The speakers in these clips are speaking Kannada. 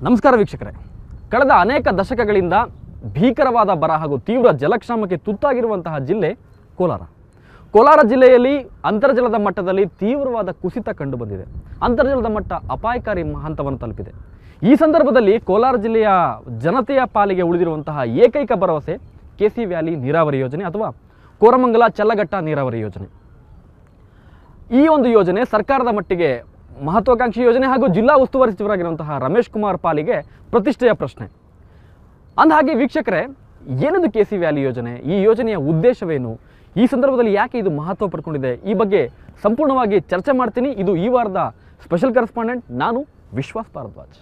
ನಮಸ್ಕಾರ ವೀಕ್ಷಕರೇ ಕಳೆದ ಅನೇಕ ದಶಕಗಳಿಂದ ಭೀಕರವಾದ ಬರ ಹಾಗೂ ತೀವ್ರ ಜಲಕ್ಷಾಮಕ್ಕೆ ತುತ್ತಾಗಿರುವಂತಹ ಜಿಲ್ಲೆ ಕೋಲಾರ ಕೋಲಾರ ಜಿಲ್ಲೆಯಲ್ಲಿ ಅಂತರ್ಜಲದ ಮಟ್ಟದಲ್ಲಿ ತೀವ್ರವಾದ ಕುಸಿತ ಕಂಡುಬಂದಿದೆ ಅಂತರ್ಜಲದ ಮಟ್ಟ ಅಪಾಯಕಾರಿ ಮ- ಹಂತವನ್ನು ತಲುಪಿದೆ ಈ ಸಂದರ್ಭದಲ್ಲಿ ಕೋಲಾರ ಜಿಲ್ಲೆಯ ಜನತೆಯ ಪಾಲಿಗೆ ಉಳಿದಿರುವಂತಹ ಏಕೈಕ ಭರವಸೆ ಕೆ ಸಿ ವ್ಯಾಲಿ ನೀರಾವರಿ ಯೋಜನೆ ಅಥವಾ ಕೋರಮಂಗಲ ಚಲ್ಲಘಟ್ಟ ನೀರಾವರಿ ಯೋಜನೆ ಈ ಒಂದು ಯೋಜನೆ ಸರ್ಕಾರದ ಮಟ್ಟಿಗೆ ಮಹತ್ವಾಕಾಂಕ್ಷಿ ಯೋಜನೆ ಹಾಗೂ ಜಿಲ್ಲಾ ಉಸ್ತುವಾರಿ ಸಚಿವರಾಗಿರುವಂತಹ ರಮೇಶ್ ಕುಮಾರ್ ಪಾಲಿಗೆ ಪ್ರತಿಷ್ಠೆಯ ಪ್ರಶ್ನೆ ಅಂದಹಾಗೆ ವೀಕ್ಷಕರೇ ಏನಿದು ಕೆ ಸಿ ವ್ಯಾಲಿ ಯೋಜನೆ ಈ ಯೋಜನೆಯ ಉದ್ದೇಶವೇನು ಈ ಸಂದರ್ಭದಲ್ಲಿ ಯಾಕೆ ಇದು ಮಹತ್ವ ಪಡ್ಕೊಂಡಿದೆ ಈ ಬಗ್ಗೆ ಸಂಪೂರ್ಣವಾಗಿ ಚರ್ಚೆ ಮಾಡ್ತೀನಿ ಇದು ಈ ವಾರದ ಸ್ಪೆಷಲ್ ಕರೆಸ್ಪಾಂಡೆಂಟ್ ನಾನು ವಿಶ್ವಾಸ್ ಭಾರದ್ವಾಜ್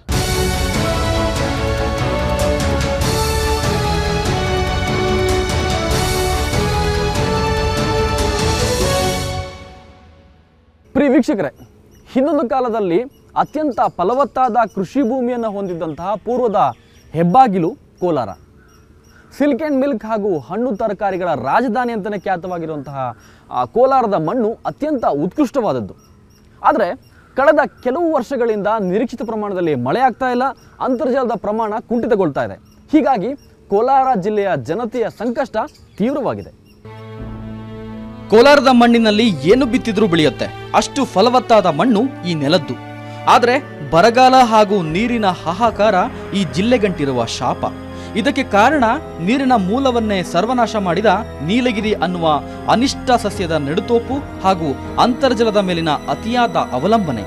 ಪ್ರಿಯ ವೀಕ್ಷಕರೇ ಹಿಂದೊಂದು ಕಾಲದಲ್ಲಿ ಅತ್ಯಂತ ಫಲವತ್ತಾದ ಕೃಷಿ ಭೂಮಿಯನ್ನು ಹೊಂದಿದ್ದಂತಹ ಪೂರ್ವದ ಹೆಬ್ಬಾಗಿಲು ಕೋಲಾರ ಸಿಲ್ಕ್ ಆ್ಯಂಡ್ ಮಿಲ್ಕ್ ಹಾಗೂ ಹಣ್ಣು ತರಕಾರಿಗಳ ರಾಜಧಾನಿ ಅಂತಲೇ ಖ್ಯಾತವಾಗಿರುವಂತಹ ಆ, ಕೋಲಾರದ ಮಣ್ಣು ಅತ್ಯಂತ ಉತ್ಕೃಷ್ಟವಾದದ್ದು ಆದರೆ ಕಳೆದ ಕೆಲವು ವರ್ಷಗಳಿಂದ ನಿರೀಕ್ಷಿತ ಪ್ರಮಾಣದಲ್ಲಿ ಮಳೆ ಆಗ್ತಾ ಇಲ್ಲ ಅಂತರ್ಜಲದ ಪ್ರಮಾಣ ಕುಂಠಿತಗೊಳ್ತಾ ಇದೆ ಹೀಗಾಗಿ ಕೋಲಾರ ಜಿಲ್ಲೆಯ ಜನತೆಯ ಸಂಕಷ್ಟ ತೀವ್ರವಾಗಿದೆ ಕೋಲಾರದ ಮಣ್ಣಿನಲ್ಲಿ ಏನು ಬಿತ್ತಿದ್ರೂ ಬೆಳೆಯುತ್ತೆ ಅಷ್ಟು ಫಲವತ್ತಾದ ಮಣ್ಣು ಈ ನೆಲದ್ದು ಆದರೆ ಬರಗಾಲ ಹಾಗೂ ನೀರಿನ ಹಾಹಾಕಾರ ಈ ಜಿಲ್ಲೆಗಂಟಿರುವ ಶಾಪ ಇದಕ್ಕೆ ಕಾರಣ ನೀರಿನ ಮೂಲವನ್ನೇ ಸರ್ವನಾಶ ಮಾಡಿದ ನೀಲಗಿರಿ ಅನ್ನುವ ಅನಿಷ್ಟ ಸಸ್ಯದ ನೆಡುತೋಪು ಹಾಗೂ ಅಂತರ್ಜಲದ ಮೇಲಿನ ಅತಿಯಾದ ಅವಲಂಬನೆ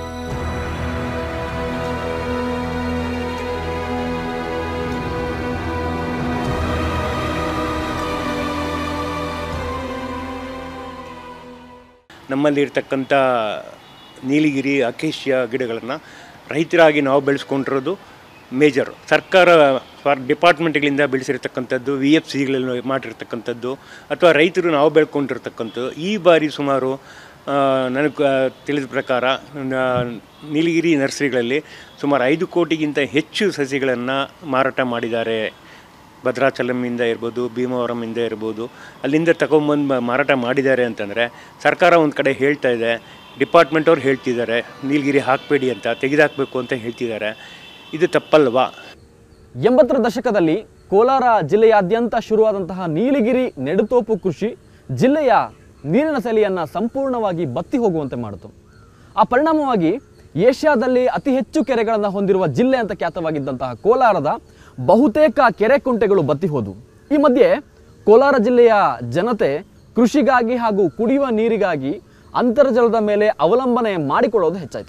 ನಮ್ಮಲ್ಲಿರ್ತಕ್ಕಂಥ ನೀಲಗಿರಿ ಅಕೇಶಿಯ ಗಿಡಗಳನ್ನು ರೈತರಾಗಿ ನಾವು ಬೆಳೆಸ್ಕೊಂಡಿರೋದು ಮೇಜರ್ ಸರ್ಕಾರ ಫಾರ್ ಡಿಪಾರ್ಟ್ಮೆಂಟ್ಗಳಿಂದ ಬೆಳೆಸಿರ್ತಕ್ಕಂಥದ್ದು ವಿ ಎಫ್ ಸಿಗಳಲ್ಲಿ ಮಾಡಿರ್ತಕ್ಕಂಥದ್ದು ಅಥವಾ ರೈತರು ನಾವು ಬೆಳ್ಕೊಂಡಿರ್ತಕ್ಕಂಥದ್ದು ಈ ಬಾರಿ ಸುಮಾರು ಆ, ನನಗೆ ಆ, ತಿಳಿದ ಪ್ರಕಾರ ಆ, ನೀಲಗಿರಿ ನರ್ಸರಿಗಳಲ್ಲಿ ಸುಮಾರು ಐದು ಕೋಟಿಗಿಂತ ಹೆಚ್ಚು ಸಸಿಗಳನ್ನು ಮಾರಾಟ ಮಾಡಿದ್ದಾರೆ ಭದ್ರಾಚಲಮಿಂದ ಇರ್ಬೋದು ಭೀಮವರಮಿಂದ ಇರ್ಬೋದು ಅಲ್ಲಿಂದ ತಗೊಂಬಂದು ಮಾರಾಟ ಮಾಡಿದ್ದಾರೆ ಅಂತಂದರೆ ಸರ್ಕಾರ ಒಂದು ಕಡೆ ಹೇಳ್ತಾ ಇದೆ ಡಿಪಾರ್ಟ್ಮೆಂಟ್ ಅವ್ರು ಹೇಳ್ತಿದ್ದಾರೆ ನೀಲಗಿರಿ ಹಾಕಬೇಡಿ ಅಂತ ತೆಗೆದುಹಾಕಬೇಕು ಅಂತ ಹೇಳ್ತಿದ್ದಾರೆ ಇದು ತಪ್ಪಲ್ವಾ ಎಂಬತ್ತರ ದಶಕದಲ್ಲಿ ಕೋಲಾರ ಜಿಲ್ಲೆಯಾದ್ಯಂತ ಶುರುವಾದಂತಹ ನೀಲಗಿರಿ ನೆಡುತೋಪು ಕೃಷಿ ಜಿಲ್ಲೆಯ ನೀರಿನ ಸೆಲೆಯನ್ನು ಸಂಪೂರ್ಣವಾಗಿ ಬತ್ತಿ ಹೋಗುವಂತೆ ಮಾಡಿತು ಆ ಪರಿಣಾಮವಾಗಿ ಏಷ್ಯಾದಲ್ಲಿ ಅತಿ ಹೆಚ್ಚು ಕೆರೆಗಳನ್ನು ಹೊಂದಿರುವ ಜಿಲ್ಲೆ ಅಂತ ಖ್ಯಾತವಾಗಿದ್ದಂತಹ ಕೋಲಾರದ ಬಹುತೇಕ ಕೆರೆ ಕುಂಟೆಗಳು ಬತ್ತಿ ಹೋದವು ಈ ಮಧ್ಯೆ ಕೋಲಾರ ಜಿಲ್ಲೆಯ ಜನತೆ ಕೃಷಿಗಾಗಿ ಹಾಗೂ ಕುಡಿಯುವ ನೀರಿಗಾಗಿ ಅಂತರ್ಜಲದ ಮೇಲೆ ಅವಲಂಬನೆ ಮಾಡಿಕೊಳ್ಳೋದು ಹೆಚ್ಚಾಯಿತು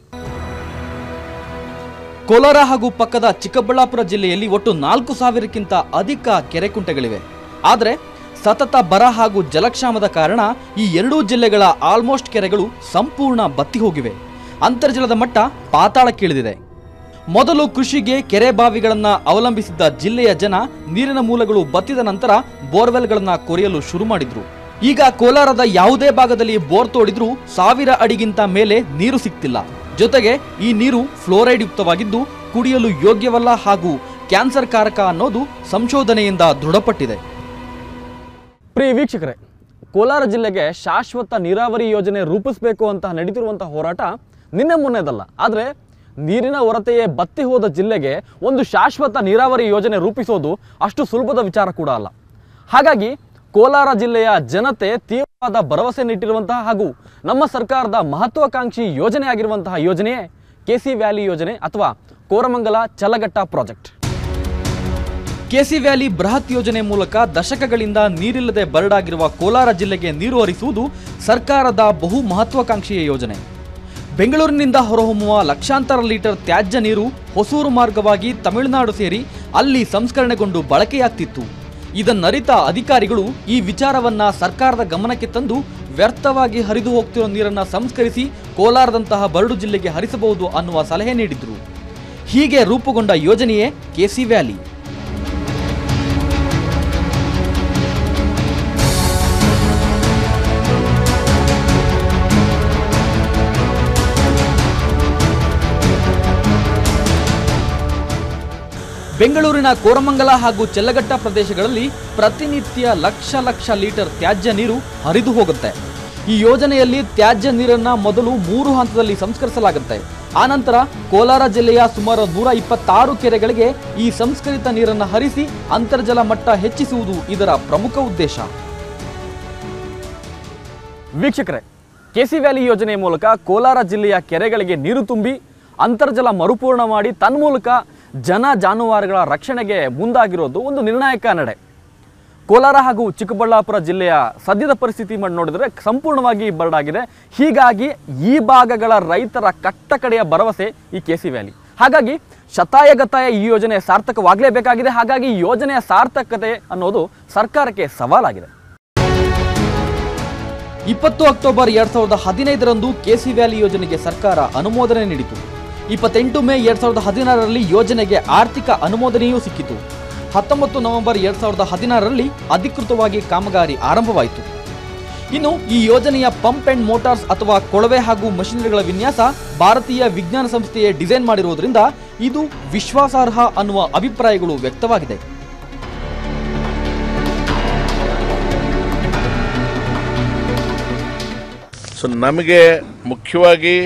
ಕೋಲಾರ ಹಾಗೂ ಪಕ್ಕದ ಚಿಕ್ಕಬಳ್ಳಾಪುರ ಜಿಲ್ಲೆಯಲ್ಲಿ ಒಟ್ಟು ನಾಲ್ಕು ಸಾವಿರಕ್ಕಿಂತ ಅಧಿಕ ಕೆರೆಕುಂಟೆಗಳಿವೆ ಆದರೆ ಸತತ ಬರ ಹಾಗೂ ಜಲಕ್ಷಾಮದ ಕಾರಣ ಈ ಎರಡೂ ಜಿಲ್ಲೆಗಳ ಆಲ್ಮೋಸ್ಟ್ ಕೆರೆಗಳು ಸಂಪೂರ್ಣ ಬತ್ತಿ ಹೋಗಿವೆ ಅಂತರ್ಜಲದ ಮಟ್ಟ ಪಾತಾಳಕ್ಕಿಳಿದಿದೆ ಮೊದಲು ಕೃಷಿಗೆ ಕೆರೆ ಬಾವಿಗಳನ್ನು ಅವಲಂಬಿಸಿದ್ದ ಜಿಲ್ಲೆಯ ಜನ ನೀರಿನ ಮೂಲಗಳು ಬತ್ತಿದ ನಂತರ ಬೋರ್ವೆಲ್ಗಳನ್ನ ಕೊರೆಯಲು ಶುರು ಮಾಡಿದ್ರು ಈಗ ಕೋಲಾರದ ಯಾವುದೇ ಭಾಗದಲ್ಲಿ ಬೋರ್ ತೋಡಿದ್ರೂ ಸಾವಿರ ಅಡಿಗಿಂತ ಮೇಲೆ ನೀರು ಸಿಗ್ತಿಲ್ಲ ಜೊತೆಗೆ ಈ ನೀರು ಫ್ಲೋರೈಡ್ ಯುಕ್ತವಾಗಿದ್ದು ಕುಡಿಯಲು ಯೋಗ್ಯವಲ್ಲ ಹಾಗೂ ಕ್ಯಾನ್ಸರ್ ಕಾರಕ ಅನ್ನೋದು ಸಂಶೋಧನೆಯಿಂದ ದೃಢಪಟ್ಟಿದೆ ಪ್ರಿಯ ವೀಕ್ಷಕರೇ ಕೋಲಾರ ಜಿಲ್ಲೆಗೆ ಶಾಶ್ವತ ನೀರಾವರಿ ಯೋಜನೆ ರೂಪಿಸಬೇಕು ಅಂತ ನಡೀತಿರುವಂತಹ ಹೋರಾಟ ನಿನ್ನೆ ಮೊನ್ನೆದಲ್ಲ ಆದರೆ ನೀರಿನ ಹೊರತೆಯೇ ಬತ್ತಿ ಹೋದ ಜಿಲ್ಲೆಗೆ ಒಂದು ಶಾಶ್ವತ ನೀರಾವರಿ ಯೋಜನೆ ರೂಪಿಸೋದು ಅಷ್ಟು ಸುಲಭದ ವಿಚಾರ ಕೂಡ ಅಲ್ಲ ಹಾಗಾಗಿ ಕೋಲಾರ ಜಿಲ್ಲೆಯ ಜನತೆ ತೀವ್ರವಾದ ಭರವಸೆ ನೀಟ್ಟಿರುವಂತಹ ಹಾಗೂ ನಮ್ಮ ಸರ್ಕಾರದ ಮಹತ್ವಾಕಾಂಕ್ಷಿ ಯೋಜನೆ ಆಗಿರುವಂತಹ ಯೋಜನೆಯೇ ಕೆ ಸಿ ವ್ಯಾಲಿ ಯೋಜನೆ ಅಥವಾ Koramangala Challaghatta project KC valley ಬೃಹತ್ ಯೋಜನೆ ಮೂಲಕ ದಶಕಗಳಿಂದ ನೀರಿಲ್ಲದೆ ಬರಡಾಗಿರುವ ಕೋಲಾರ ಜಿಲ್ಲೆಗೆ ನೀರು ಹರಿಸುವುದು ಸರ್ಕಾರದ ಬಹು ಮಹತ್ವಾಕಾಂಕ್ಷೆಯ ಯೋಜನೆ ಬೆಂಗಳೂರಿನಿಂದ ಹೊರಹೊಮ್ಮುವ ಲಕ್ಷಾಂತರ ಲೀಟರ್ ತ್ಯಾಜ್ಯ ನೀರು ಹೊಸೂರು ಮಾರ್ಗವಾಗಿ ತಮಿಳುನಾಡು ಸೇರಿ ಅಲ್ಲಿ ಸಂಸ್ಕರಣೆಗೊಂಡು ಬಳಕೆಯಾಗ್ತಿತ್ತು ಇದನ್ನರಿತ ಅಧಿಕಾರಿಗಳು ಈ ವಿಚಾರವನ್ನ ಸರ್ಕಾರದ ಗಮನಕ್ಕೆ ತಂದು ವ್ಯರ್ಥವಾಗಿ ಹರಿದು ಹೋಗ್ತಿರೋ ನೀರನ್ನ ಸಂಸ್ಕರಿಸಿ ಕೋಲಾರದಂತಹ ಬರಡು ಜಿಲ್ಲೆಗೆ ಹರಿಸಬಹುದು ಅನ್ನುವ ಸಲಹೆ ನೀಡಿದ್ರು ಹೀಗೆ ರೂಪುಗೊಂಡ ಯೋಜನೆಯೇ ಕೆಸಿ ವ್ಯಾಲಿ ಬೆಂಗಳೂರಿನ ಕೋರಮಂಗಲ ಹಾಗೂ ಚೆಲ್ಲಘಟ್ಟ ಪ್ರದೇಶಗಳಲ್ಲಿ ಪ್ರತಿನಿತ್ಯ ಲಕ್ಷ ಲಕ್ಷ ಲೀಟರ್ ತ್ಯಾಜ್ಯ ನೀರು ಹರಿದು ಹೋಗುತ್ತೆ ಈ ಯೋಜನೆಯಲ್ಲಿ ತ್ಯಾಜ್ಯ ನೀರನ್ನ ಮೊದಲು ಮೂರು ಹಂತದಲ್ಲಿ ಸಂಸ್ಕರಿಸಲಾಗುತ್ತೆ ಆನಂತರ ಕೋಲಾರ ಜಿಲ್ಲೆಯ ಸುಮಾರು ನೂರ ಇಪ್ಪತ್ತಾರು ಕೆರೆಗಳಿಗೆ ಈ ಸಂಸ್ಕರಿತ ನೀರನ್ನು ಹರಿಸಿ ಅಂತರ್ಜಲ ಮಟ್ಟ ಹೆಚ್ಚಿಸುವುದು ಇದರ ಪ್ರಮುಖ ಉದ್ದೇಶ ವೀಕ್ಷಕರೇ ಕೆಸಿ ವ್ಯಾಲಿ ಯೋಜನೆ ಮೂಲಕ ಕೋಲಾರ ಜಿಲ್ಲೆಯ ಕೆರೆಗಳಿಗೆ ನೀರು ತುಂಬಿ ಅಂತರ್ಜಲ ಮರುಪೂರ್ಣ ಮಾಡಿ ತನ್ಮೂಲಕ ಜನ ಜಾನುವಾರುಗಳ ರಕ್ಷಣೆಗೆ ಮುಂದಾಗಿರೋದು ಒಂದು ನಿರ್ಣಾಯಕ ನಡೆ ಕೋಲಾರ ಹಾಗೂ ಚಿಕ್ಕಬಳ್ಳಾಪುರ ಜಿಲ್ಲೆಯ ಸದ್ಯದ ಪರಿಸ್ಥಿತಿ ಮಾಡಿ ನೋಡಿದರೆ ಸಂಪೂರ್ಣವಾಗಿ ಬರಡಾಗಿದೆ ಹೀಗಾಗಿ ಈ ಭಾಗಗಳ ರೈತರ ಕಟ್ಟಕಡೆಯ ಭರವಸೆ ಈ ಕೆಸಿ ವ್ಯಾಲಿ ಹಾಗಾಗಿ ಶತಾಯಗತಾಯ ಈ ಯೋಜನೆ ಸಾರ್ಥಕವಾಗಲೇಬೇಕಾಗಿದೆ ಹಾಗಾಗಿ ಈ ಯೋಜನೆಯ ಸಾರ್ಥಕತೆ ಅನ್ನೋದು ಸರ್ಕಾರಕ್ಕೆ ಸವಾಲಾಗಿದೆ ಇಪ್ಪತ್ತು ಅಕ್ಟೋಬರ್ ಎರಡ್ ಸಾವಿರದ ಹದಿನೈದರಂದು ಕೆಸಿ ವ್ಯಾಲಿ ಯೋಜನೆಗೆ ಸರ್ಕಾರ ಅನುಮೋದನೆ ನೀಡಿತು ಇಪ್ಪತ್ತೆಂಟು ಮೇ ಎರಡ್ ಸಾವಿರದ ಹದಿನಾರರಲ್ಲಿ ಯೋಜನೆಗೆ ಆರ್ಥಿಕ ಅನುಮೋದನೆಯೂ ಸಿಕ್ಕಿತು ಹತ್ತೊಂಬತ್ತು ನವೆಂಬರ್ ಎರಡ್ ಸಾವಿರದ ಹದಿನಾರರಲ್ಲಿ ಅಧಿಕೃತವಾಗಿ ಕಾಮಗಾರಿ ಆರಂಭವಾಯಿತು ಇನ್ನು ಈ ಯೋಜನೆಯ ಪಂಪ್ ಅಂಡ್ ಮೋಟಾರ್ಸ್ ಅಥವಾ ಕೊಳವೆ ಹಾಗೂ ಮಷಿನರಿಗಳ ವಿನ್ಯಾಸ ಭಾರತೀಯ ವಿಜ್ಞಾನ ಸಂಸ್ಥೆಯೇ ಡಿಸೈನ್ ಮಾಡಿರುವುದರಿಂದ ಇದು ವಿಶ್ವಾಸಾರ್ಹ ಅನ್ನುವ ಅಭಿಪ್ರಾಯಗಳು ವ್ಯಕ್ತವಾಗಿದೆ ಸೊ ನಮಗೆ ಮುಖ್ಯವಾಗಿ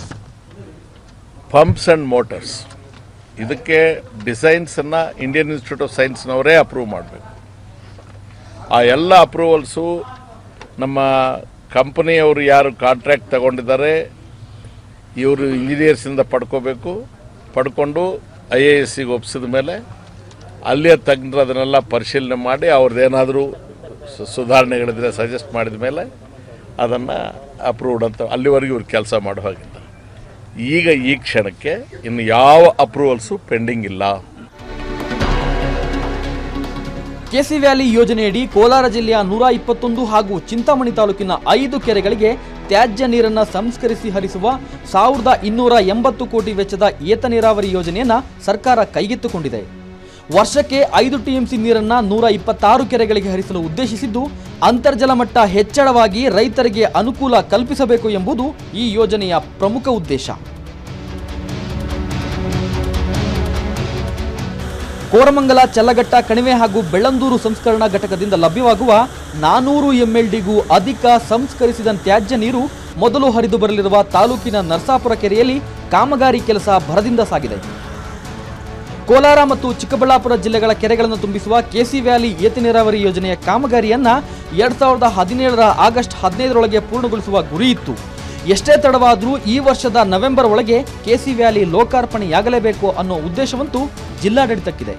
ಪಂಪ್ಸ್ ಆ್ಯಂಡ್ ಮೋಟರ್ಸ್ ಇದಕ್ಕೆ ಡಿಸೈನ್ಸನ್ನು ಇಂಡಿಯನ್ ಇನ್ಸ್ಟಿಟ್ಯೂಟ್ ಆಫ್ ಸೈನ್ಸ್ನವರೇ ಅಪ್ರೂವ್ ಮಾಡಬೇಕು ಆ ಎಲ್ಲ ಅಪ್ರೂವಲ್ಸು ನಮ್ಮ ಕಂಪನಿಯವರು ಯಾರು ಕಾಂಟ್ರಾಕ್ಟ್ ತಗೊಂಡಿದ್ದಾರೆ ಇವರು ಇಂಜಿನಿಯರ್ಸಿಂದ ಪಡ್ಕೋಬೇಕು ಪಡ್ಕೊಂಡು ಐ ಎ ಎಸ್ ಸಿಗೆ ಒಪ್ಪಿಸಿದ ಮೇಲೆ ಅಲ್ಲಿಯ ತಜ್ಞರು ಅದನ್ನೆಲ್ಲ ಪರಿಶೀಲನೆ ಮಾಡಿ ಅವ್ರದ್ದೇನಾದರೂ ಸುಧಾರಣೆಗಳಿದ್ರೆ ಸಜೆಸ್ಟ್ ಮಾಡಿದ ಮೇಲೆ ಅದನ್ನು ಅಪ್ರೂವ್ಡ್ ಅಂತ ಅಲ್ಲಿವರೆಗೂ ಇವ್ರು ಕೆಲಸ ಮಾಡೋ ಹಾಗಿಲ್ಲ ಈಗ ಈ ಕ್ಷಣಕ್ಕೆ ಇನ್ನು ಯಾವ ಅಪ್ರೂವಲ್ಸು ಪೆಂಡಿಂಗ್ ಇಲ್ಲ ಕೆಸಿ ವ್ಯಾಲಿ ಯೋಜನೆಯಡಿ ಕೋಲಾರ ಜಿಲ್ಲೆಯ ನೂರ ಇಪ್ಪತ್ತೊಂದು ಹಾಗೂ ಚಿಂತಾಮಣಿ ತಾಲೂಕಿನ ಐದು ಕೆರೆಗಳಿಗೆ ತ್ಯಾಜ್ಯ ನೀರನ್ನ ಸಂಸ್ಕರಿಸಿ ಹರಿಸುವ ಸಾವಿರದ ಇನ್ನೂರ ಎಂಬತ್ತು ಕೋಟಿ ವೆಚ್ಚದ ಏತ ನೀರಾವರಿ ಯೋಜನೆಯನ್ನ ಸರ್ಕಾರ ಕೈಗೆತ್ತಿಕೊಂಡಿದೆ ವರ್ಷಕ್ಕೆ ಐದು ಟಿಎಂಸಿ ನೀರನ್ನ ನೂರ ಇಪ್ಪತ್ತಾರು ಕೆರೆಗಳಿಗೆ ಹರಿಸಲು ಉದ್ದೇಶಿಸಿದ್ದು ಅಂತರ್ಜಲ ಮಟ್ಟ ಹೆಚ್ಚಳವಾಗಿ ರೈತರಿಗೆ ಅನುಕೂಲ ಕಲ್ಪಿಸಬೇಕು ಎಂಬುದು ಈ ಯೋಜನೆಯ ಪ್ರಮುಖ ಉದ್ದೇಶ ಕೋರಮಂಗಲ ಚಲ್ಲಘಟ್ಟ ಕಣಿವೆ ಹಾಗೂ ಬೆಳ್ಳಂದೂರು ಸಂಸ್ಕರಣಾ ಘಟಕದಿಂದ ಲಭ್ಯವಾಗುವ ನಾನೂರು ಎಂಎಲ್ಡಿಗೂ ಅಧಿಕ ಸಂಸ್ಕರಿಸಿದ ತ್ಯಾಜ್ಯ ನೀರು ಮೊದಲು ಹರಿದು ಬರಲಿರುವ ತಾಲೂಕಿನ ನರಸಾಪುರ ಕೆರೆಯಲ್ಲಿ ಕಾಮಗಾರಿ ಕೆಲಸ ಭರದಿಂದ ಸಾಗಿದೆ ಕೋಲಾರ ಮತ್ತು ಚಿಕ್ಕಬಳ್ಳಾಪುರ ಜಿಲ್ಲೆಗಳ ಕೆರೆಗಳನ್ನು ತುಂಬಿಸುವ ಕೆಸಿ ವ್ಯಾಲಿ ಏತ ನೀರಾವರಿ ಯೋಜನೆಯ ಕಾಮಗಾರಿಯನ್ನ ಎರಡ್ ಸಾವಿರದ ಹದಿನೇಳರ ಆಗಸ್ಟ್ ಹದಿನೈದರೊಳಗೆ ಪೂರ್ಣಗೊಳಿಸುವ ಗುರಿ ಇತ್ತು ಎಷ್ಟೇ ತಡವಾದರೂ ಈ ವರ್ಷದ ನವೆಂಬರ್ ಒಳಗೆ ಕೆಸಿ ವ್ಯಾಲಿ ಲೋಕಾರ್ಪಣೆಯಾಗಲೇಬೇಕು ಅನ್ನೋ ಉದ್ದೇಶವಂತೂ ಜಿಲ್ಲಾಡಳಿತಕ್ಕಿದೆ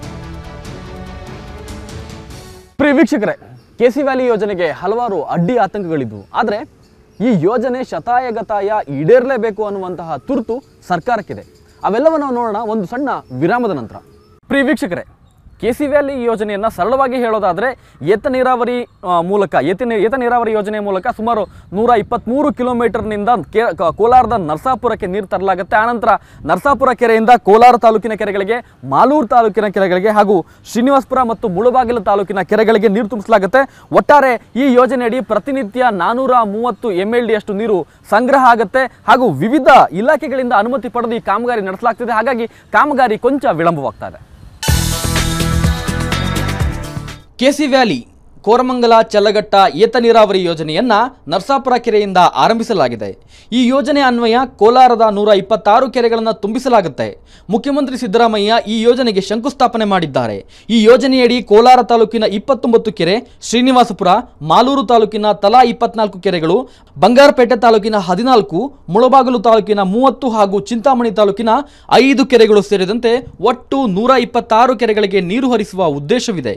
ಪ್ರಿಯ ವೀಕ್ಷಕರೇ ಕೆಸಿ ವ್ಯಾಲಿ ಯೋಜನೆಗೆ ಹಲವಾರು ಅಡ್ಡಿ ಆತಂಕಗಳಿದ್ವು ಆದರೆ ಈ ಯೋಜನೆ ಶತಾಯಗತಾಯ ಈಡೇರಲೇಬೇಕು ಅನ್ನುವಂತಹ ತುರ್ತು ಸರ್ಕಾರಕ್ಕಿದೆ ಅವೆಲ್ಲವನ್ನು ನಾವು ನೋಡೋಣ ಒಂದು ಸಣ್ಣ ವಿರಾಮದ ನಂತರ ಪ್ರಿಯ ವೀಕ್ಷಕರೇ ಕೆಸಿ ವ್ಯಾಲಿ ಯೋಜನೆಯನ್ನು ಸರಳವಾಗಿ ಹೇಳೋದಾದರೆ ಏತ ನೀರಾವರಿ ಆ, ಮೂಲಕ ಏತ ನೀ- ಏತ ನೀರಾವರಿ ಯೋಜನೆ ಮೂಲಕ ಸುಮಾರು ನೂರ ಇಪ್ಪತ್ತ್ಮೂರು ಕಿಲೋಮೀಟರ್ನಿಂದ ಕೆ ಕ- ಕೋಲಾರದ ನರಸಾಪುರಕ್ಕೆ ನೀರು ತರಲಾಗುತ್ತೆ ಆನಂತರ ನರಸಾಪುರ ಕೆರೆಯಿಂದ ಕೋಲಾರ ತಾಲೂಕಿನ ಕೆರೆಗಳಿಗೆ ಮಾಲೂರು ತಾಲೂಕಿನ ಕೆರೆಗಳಿಗೆ ಹಾಗೂ ಶ್ರೀನಿವಾಸಪುರ ಮತ್ತು ಮುಳುಬಾಗಿಲು ತಾಲೂಕಿನ ಕೆರೆಗಳಿಗೆ ನೀರು ತುಂಬಿಸಲಾಗುತ್ತೆ ಒಟ್ಟಾರೆ ಈ ಯೋಜನೆಯಡಿ ಪ್ರತಿನಿತ್ಯ ನಾನೂರ ಮೂವತ್ತು ಎಮ್ ಎಲ್ ಡಿಯಷ್ಟು ನೀರು ಸಂಗ್ರಹ ಆಗುತ್ತೆ ಹಾಗೂ ವಿವಿಧ ಇಲಾಖೆಗಳಿಂದ ಅನುಮತಿ ಪಡೆದು ಈ ಕಾಮಗಾರಿ ನಡೆಸಲಾಗ್ತಿದೆ ಹಾಗಾಗಿ ಕಾಮಗಾರಿ ಕೊಂಚ ವಿಳಂಬವಾಗ್ತಾ ಇದೆ ಕೆಸಿ ವ್ಯಾಲಿ ಕೋರಮಂಗಲ ಚಲ್ಲಘಟ್ಟ ಏತ ನೀರಾವರಿ ಯೋಜನೆಯನ್ನ ನರಸಾಪುರ ಕೆರೆಯಿಂದ ಆರಂಭಿಸಲಾಗಿದೆ ಈ ಯೋಜನೆ ಅನ್ವಯ ಕೋಲಾರದ ನೂರ ಇಪ್ಪತ್ತಾರು ಕೆರೆಗಳನ್ನು ತುಂಬಿಸಲಾಗುತ್ತೆ ಮುಖ್ಯಮಂತ್ರಿ ಸಿದ್ದರಾಮಯ್ಯ ಈ ಯೋಜನೆಗೆ ಶಂಕುಸ್ಥಾಪನೆ ಮಾಡಿದ್ದಾರೆ ಈ ಯೋಜನೆಯಡಿ ಕೋಲಾರ ತಾಲೂಕಿನ ಇಪ್ಪತ್ತೊಂಬತ್ತು ಕೆರೆ ಶ್ರೀನಿವಾಸಪುರ ಮಾಲೂರು ತಾಲೂಕಿನ ತಲಾ ಇಪ್ಪತ್ನಾಲ್ಕು ಕೆರೆಗಳು ಬಂಗಾರಪೇಟೆ ತಾಲೂಕಿನ ಹದಿನಾಲ್ಕು ಮುಳಬಾಗಿಲು ತಾಲೂಕಿನ ಮೂವತ್ತು ಹಾಗೂ ಚಿಂತಾಮಣಿ ತಾಲೂಕಿನ ಐದು ಕೆರೆಗಳು ಸೇರಿದಂತೆ ಒಟ್ಟು ನೂರ ಇಪ್ಪತ್ತಾರು ಕೆರೆಗಳಿಗೆ ನೀರು ಹರಿಸುವ ಉದ್ದೇಶವಿದೆ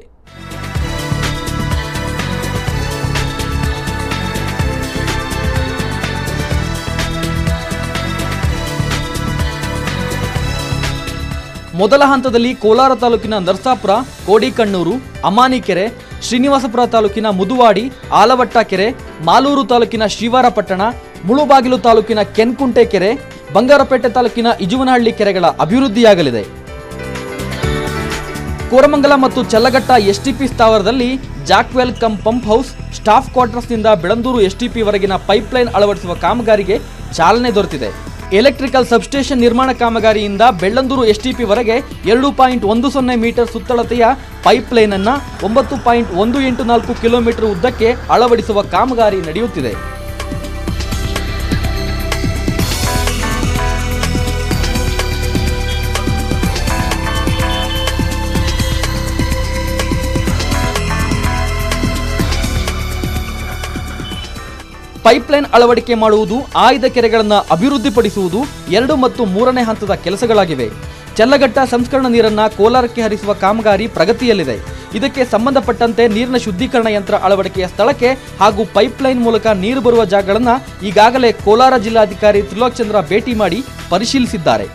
ಮೊದಲ ಹಂತದಲ್ಲಿ ಕೋಲಾರ ತಾಲೂಕಿನ ನರಸಾಪುರ ಕೋಡಿಕಣ್ಣೂರು ಅಮಾನಿಕೆರೆ ಶ್ರೀನಿವಾಸಪುರ ತಾಲೂಕಿನ ಮುದುವಾಡಿ ಆಲವಟ್ಟ ಕೆರೆ ಮಾಲೂರು ತಾಲೂಕಿನ ಶ್ರೀವಾರಪಟ್ಟಣ ಮುಳುಬಾಗಿಲು ತಾಲೂಕಿನ ಕೆನ್ಕುಂಟೆ ಕೆರೆ ಬಂಗಾರಪೇಟೆ ತಾಲೂಕಿನ ಇಜುವನಹಳ್ಳಿ ಕೆರೆಗಳ ಅಭಿವೃದ್ಧಿಯಾಗಲಿದೆ ಕೋರಮಂಗಲ ಮತ್ತು ಚಲ್ಲಘಟ್ಟ ಎಸ್ಟಿಪಿ ಸ್ಥಾವರದಲ್ಲಿ jackwell cum pump house staff ಕ್ವಾರ್ಟರ್ಸ್ನಿಂದ ಬೆಳಂದೂರು ಎಸ್ಟಿಪಿ ವರೆಗಿನ ಪೈಪ್ಲೈನ್ ಅಳವಡಿಸುವ ಕಾಮಗಾರಿಗೆ ಚಾಲನೆ ದೊರೆತಿದೆ ಎಲೆಕ್ಟ್ರಿಕಲ್ ಸಬ್ಸ್ಟೇಷನ್ ನಿರ್ಮಾಣ ಕಾಮಗಾರಿಯಿಂದ ಬೆಳ್ಳಂದೂರು ಎಸ್ಟಿಪಿ ವರೆಗೆ ಎರಡು ಪಾಯಿಂಟ್ ಒಂದು ಸೊನ್ನೆ ಮೀಟರ್ ಸುತ್ತಳತೆಯ ಪೈಪ್ಲೈನ್ ಅನ್ನ ಒಂಬತ್ತು ಪಾಯಿಂಟ್ ಒಂದು ಎಂಟು ನಾಲ್ಕು ಕಿಲೋಮೀಟರ್ ಉದ್ದಕ್ಕೆ ಅಳವಡಿಸುವ ಕಾಮಗಾರಿ ನಡೆಯುತ್ತಿದೆ ಪೈಪ್ಲೈನ್ ಅಳವಡಿಕೆ ಮಾಡುವುದು ಆಯ್ದ ಕೆರೆಗಳನ್ನು ಅಭಿವೃದ್ಧಿಪಡಿಸುವುದು ಎರಡು ಮತ್ತು ಮೂರನೇ ಹಂತದ ಕೆಲಸಗಳಾಗಿವೆ ಚಲ್ಲಘಟ್ಟ ಸಂಸ್ಕರಣ ನೀರನ್ನ ಕೋಲಾರಕ್ಕೆ ಹರಿಸುವ ಕಾಮಗಾರಿ ಪ್ರಗತಿಯಲ್ಲಿದೆ ಇದಕ್ಕೆ ಸಂಬಂಧಪಟ್ಟಂತೆ ನೀರಿನ ಶುದ್ಧೀಕರಣ ಯಂತ್ರ ಅಳವಡಿಕೆಯ ಸ್ಥಳಕ್ಕೆ ಹಾಗೂ ಪೈಪ್ಲೈನ್ ಮೂಲಕ ನೀರು ಬರುವ ಜಾಗಗಳನ್ನು ಈಗಾಗಲೇ ಕೋಲಾರ ಜಿಲ್ಲಾಧಿಕಾರಿ ತ್ರಿಲೋಕ್ ಚಂದ್ರ ಭೇಟಿ ಮಾಡಿ ಪರಿಶೀಲಿಸಿದ್ದಾರೆ